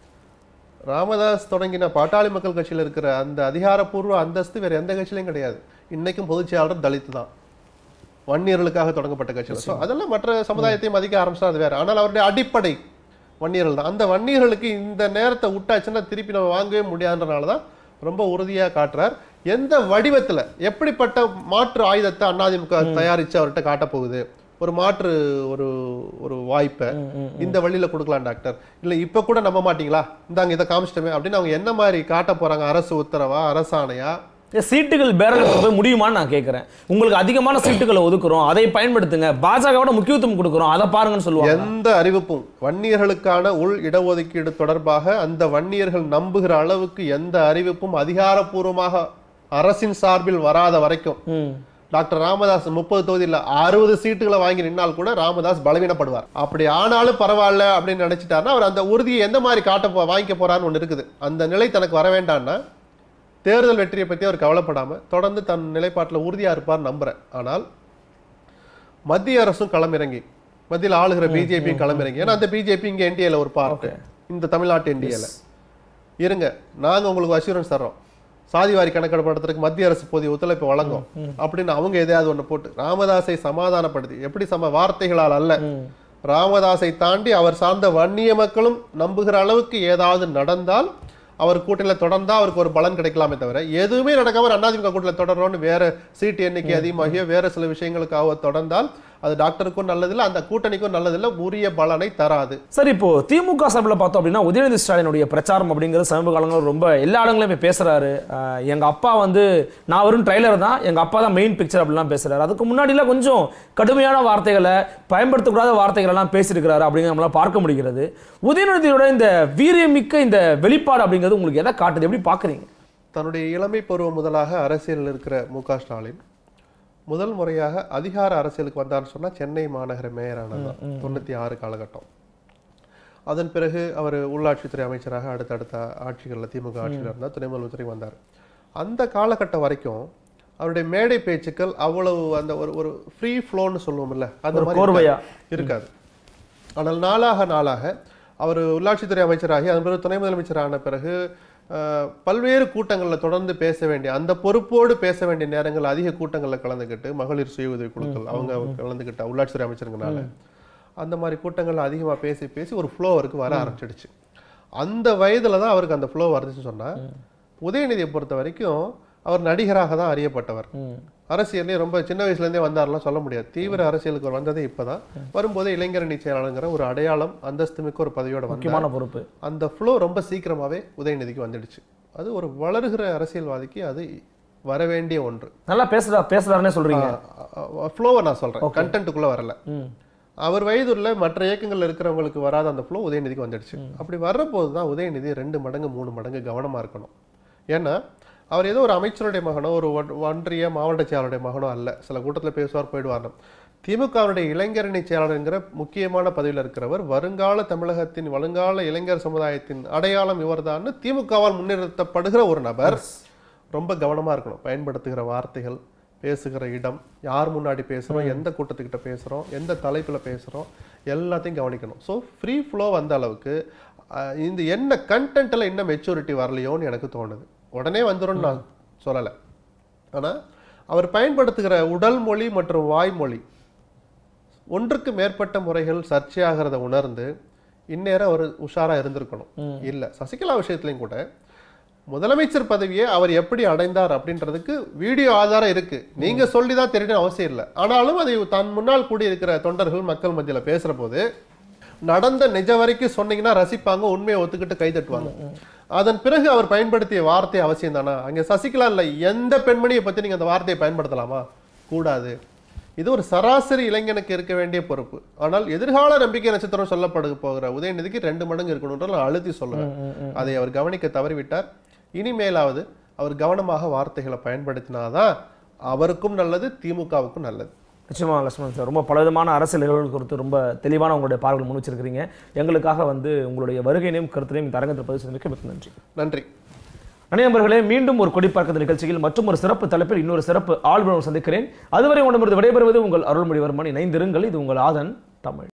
ராமதாஸ் தொடங்கின பாட்டாளி மக்கள் கட்சியில் இருக்கிற அந்த அதிகாரப்பூர்வ அந்தஸ்து வேற எந்த கட்சியிலையும் கிடையாது இன்னைக்கும் பொதுச் செயலாளர் தலித் தான் வன்னியர்களுக்காக தொடங்கப்பட்ட கட்சியில் ஸோ அதெல்லாம் மற்ற சமுதாயத்தையும் மதிக்க ஆரம்பிச்சா அது வேற ஆனால் அவருடைய அடிப்படை வன்னியர்கள் தான் அந்த வன்னியர்களுக்கு இந்த நேரத்தை விட்டாச்சுன்னா திருப்பி நம்ம வாங்கவே முடியாதுன்றனால தான் ரொம்ப உறுதியா காட்டுறார் எந்த வடிவத்துல எப்படிப்பட்ட மாற்று ஆயுதத்தை அதிமுக தயாரிச்சு அவர்கிட்ட காட்டப் போகுது ஒரு மாற்று ஒரு ஒரு வாய்ப்பை இந்த வழியில கொடுக்கலாம் டாக்டர் இல்ல இப்ப கூட நம்ப மாட்டீங்களா இந்தாங்க இதை காமிச்சிட்டோமே அப்படின்னு அவங்க என்ன மாதிரி காட்ட போறாங்க அரசு உத்தரவா அரசாணையா இந்த சீட்டுகள் பேரல் போய் முடியுமான்னு நான் கேட்கிறேன் உங்களுக்கு அதிகமான சீட்டுகளை ஒதுக்குறோம் அதை பயன்படுத்துங்க பாஜகவோட முக்கியத்துவம் கொடுக்குறோம் அதை பாருங்கன்னு சொல்லுவாங்க எந்த அறிவிப்பும் வன்னியர்களுக்கான உள் இடஒதுக்கீடு தொடர்பாக அந்த வன்னியர்கள் நம்புகிற அளவுக்கு எந்த அறிவிப்பும் அதிகாரப்பூர்வமாக அரசின் சார்பில் வராத வரைக்கும் ம். டாக்டர் ராமதாஸ் முப்பது தொகுதியில் அறுபது சீட்டுகளை வாங்கி நின்னால் கூட ராமதாஸ் பலவீனப்படுவார் அப்படி ஆனாலும் பரவாயில்ல அப்படின்னு நினைச்சிட்டாருன்னா அவர் அந்த உறுதியை எந்த மாதிரி காட்ட போ வாங்கிக்க போறான்னு ஒன்று இருக்குது அந்த நிலை தனக்கு வர வேண்டாம்னா தேர்தல் வெற்றியை பத்தி அவர் கவலைப்படாம தொடர்ந்து தன் நிலைப்பாட்டில் உறுதியா இருப்பார் நம்புறேன் ஆனால் மத்திய அரசும் களமிறங்கி மத்தியில் ஆளுகிற பிஜேபியும் களமிறங்கி ஏன்னா அந்த பிஜேபி இங்க என்டிஏல ஒரு பார்ட் இந்த தமிழ்நாட்டு என்டிஏல இருங்க நாங்க உங்களுக்கு அஷூரன்ஸ் தர்றோம் சாதிவாரி கணக்கெடுப்பு நடத்துறதுக்கு மத்திய அரசு போதிய ஒத்துழைப்பு வழங்கும் அப்படின்னு அவங்க எதையாவது ஒண்ணு போட்டு ராமதாஸை சமாதானப்படுத்தி எப்படி சம வார்த்தைகளால் அல்ல ராமதாஸை தாண்டி அவர் சார்ந்த வன்னிய மக்களும் நம்புகிற அளவுக்கு ஏதாவது நடந்தால் அவர் கூட்டணியில் தொடர்ந்தா அவருக்கு ஒரு பலன் கிடைக்கலாமே தவிர எதுவுமே நடக்காம அதிமுக கூட்டணியில் தொடர்றோம்னு வேற சீட்டு எண்ணிக்கை அதிகமாகியோ வேற சில விஷயங்களுக்காக தொடர்ந்தால் அது டாக்டருக்கும் நல்லதில்லை அந்த கூட்டணிக்கும் நல்லதில்லை உரிய பலனை தராது சரி இப்போ திமுக சார்பில் பார்த்தோம் அப்படின்னா உதயநிதி ஸ்டாலினுடைய பிரச்சாரம் அப்படிங்கிறது சமீப காலங்களில் ரொம்ப எல்லா இடங்களையும் போய் பேசுறாரு அஹ் எங்க அப்பா வந்து நான் வெறும் ட்ரைலர் தான் எங்க அப்பா தான் மெயின் பிக்சர் அப்படிலாம் பேசுறாரு அதுக்கு முன்னாடிலாம் கொஞ்சம் கடுமையான வார்த்தைகளை பயன்படுத்தக்கூடாத வார்த்தைகள் எல்லாம் பேசியிருக்கிறாரு அப்படிங்கிற நம்மளால பார்க்க முடிகிறது உதயநிதியோட இந்த வீரியமிக்க இந்த வெளிப்பாடு அப்படிங்கிறது உங்களுக்கு எதை காட்டுது எப்படி பார்க்குறீங்க தன்னுடைய இளமை பருவம் முதலாக அரசியலில் இருக்கிற மு க ஸ்டாலின் முதல் முறையாக அதிகார அரசியலுக்கு வந்தார்னு சொன்னா சென்னை மாநகர மேயரானது தொண்ணூத்தி ஆறு காலகட்டம் அதன் பிறகு அவர் உள்ளாட்சித்துறை அமைச்சராக அடுத்தடுத்த ஆட்சிகளில் திமுக ஆட்சியில் இருந்தார் துணை முதல்வரை வந்தார் அந்த காலகட்டம் வரைக்கும் அவருடைய மேடை பேச்சுக்கள் அவ்வளவு அந்த ஒரு ஒரு ஃப்ரீ ஃப்ளோன்னு சொல்லுவோம்ல அந்த ஒரு மாதிரி கோர்வையா. இருக்காது. இருக்காது ஆனால் நாளாக நாளாக அவர் உள்ளாட்சித்துறை அமைச்சராகி அதன் பிறகு துணை முதலமைச்சரான பிறகு அஹ், பல்வேறு கூட்டங்களில் தொடர்ந்து பேச வேண்டிய அந்த பொறுப்போடு பேச வேண்டிய நேரங்கள் அதிக கூட்டங்களில் கலந்துக்கிட்டு மகளிர் சுய உதவி குழுக்கள் அவங்க கலந்துக்கிட்ட உள்ளாட்சித்துறை அமைச்சருங்கனால அந்த மாதிரி கூட்டங்கள்ல அதிகமா பேசி பேசி ஒரு ஃப்ளோ அவருக்கு வர ஆரம்பிச்சிடுச்சு அந்த வயதுல தான் அவருக்கு அந்த ஃப்ளோ வருதுன்னு சொன்னா உதயநிதியை பொறுத்த வரைக்கும் அவர் நடிகராக தான் அறியப்பட்டவர் அரசியல்லே ரொம்ப சின்ன வயசுல இருந்தே வந்தாரெல்லாம் சொல்ல முடியாது தீவிர அரசியலுக்கு அவர் வந்ததே இப்பதான் வரும்போது இளைஞரணி செயலாளருங்கிற ஒரு அடையாளம் அந்தஸ்து மிக்க ஒரு பதவியோட வந்தார் முக்கியமான பொறுப்பு அந்த ஃப்ளோ ரொம்ப சீக்கிரமாவே உதயநிதிக்கு வந்துடுச்சு அது ஒரு வளருகிற அரசியல்வாதிக்கு அது வர வேண்டிய ஒன்று நல்லா பேசுறா பேசுறாருன்னே சொல்றீங்க ஃப்ளோவை நான் சொல்றேன் கண்டென்ட்டுக்குள்ள வரல அவர் வயதுள்ள மற்ற இயக்கங்கள்ல இருக்கிறவங்களுக்கு வராத அந்த ஃப்ளோ உதயநிதிக்கு வந்துடுச்சு அப்படி வர்றபோது தான் உதயநிதி ரெண்டு மடங்கு மூணு மடங்கு கவனமா இருக்கணும் ஏன்னா அவர் ஏதோ ஒரு அமைச்சருடைய மகனோ ஒரு ஒன்- ஒன்றிய மாவட்ட செயலாளருடைய மகனோ அல்ல சில கூட்டத்துல பேசுவார் போயிடுவார் திமுகவுடைய இளைஞரணி செயலாளருங்கிற முக்கியமான பதவியில் இருக்கிறவர் வருங்கால தமிழகத்தின் வருங்கால இளைஞர் சமுதாயத்தின் அடையாளம் இவர்தான்னு திமுகவால் முன்னிறுத்தப்படுகிற ஒரு நபர் ரொம்ப கவனமா இருக்கணும் பயன்படுத்துகிற வார்த்தைகள் பேசுகிற இடம் யார் முன்னாடி பேசுறோம் எந்த கூட்டத்துக்கிட்ட பேசுறோம் எந்த தலைப்புல பேசுறோம் எல்லாத்தையும் கவனிக்கணும் ஸோ ஃப்ரீ ஃப்ளோ வந்த அளவுக்கு அஹ், இந்த என்ன கண்டென்ட்ல இன்னும் மெச்சூரிட்டி வரலையோன்னு எனக்கு தோணுது உடனே வந்துரும்னு நான் சொல்லலை ஆனா அவர் பயன்படுத்துகிற உடல் மொழி மற்றும் வாய்மொழி ஒன்றுக்கு மேற்பட்ட முறைகள் சர்ச்சையாகிறத உணர்ந்து இந்நேரம் அவர் உஷாரா இருந்திருக்கணும் இல்ல சசிகலா விஷயத்துலயும் கூட முதலமைச்சர் பதவியை அவர் எப்படி அடைந்தார் அப்படின்றதுக்கு வீடியோ ஆதாரம் இருக்கு நீங்க சொல்லி தான் தெரியணும் அவசியம் இல்லை ஆனாலும் அதை தன் முன்னால் கூடியிருக்கிற தொண்டர்கள் மக்கள் மத்தியில பேசுற போது நடந்த நிஜ வரைக்கும் சொன்னீங்கன்னா ரசிப்பாங்க உண்மையை ஒத்துக்கிட்டு கை தட்டுவாங்க அதன் பிறகு அவர் பயன்படுத்திய வார்த்தை அவசியம் தானா அங்க சசிகலா இல்ல எந்த பெண்மணியை பத்தி நீங்க அந்த வார்த்தையை பயன்படுத்தலாமா கூடாது இது ஒரு சராசரி இளைஞனுக்கு இருக்க வேண்டிய பொறுப்பு ஆனால் எதிர்கால நம்பிக்கை நட்சத்திரம் சொல்லப்படு போகிற உதயநிதிக்கு ரெண்டு மடங்கு இருக்கணும்ன்ற நான் அழுத்தி சொல்லுவேன் அதை அவர் கவனிக்க தவறிவிட்டார் இனிமேலாவது அவர் கவனமாக வார்த்தைகளை பயன்படுத்தினாதான் அவருக்கும் நல்லது திமுகவுக்கும் நல்லது நிச்சயமா லட்சுமணன் சார் ரொம்ப பலவிதமான அரசியல் நிகழ்வுகள் குறித்து ரொம்ப தெளிவான உங்களுடைய பார்வைகள் முன் வச்சிருக்கிறீங்க எங்களுக்காக வந்து உங்களுடைய வருகையினையும் கருத்தினையும் இந்த அரங்கத்தில் பதிவு செய்தமைக்கு மிக்க நன்றி நன்றி நண்பர்களே மீண்டும் ஒரு கொடி பார்க்கிற நிகழ்ச்சியில் மற்றும் ஒரு சிறப்பு தலைப்பில் இன்னொரு சிறப்பு ஆழ்வனம் சந்திக்கிறேன் அதுவரை உடம்பு விடைபெறுவது உங்கள் அருள்மொழிவர்மன் இணைந்திருங்கள் இது உங்கள் ஆதன் தமிழ்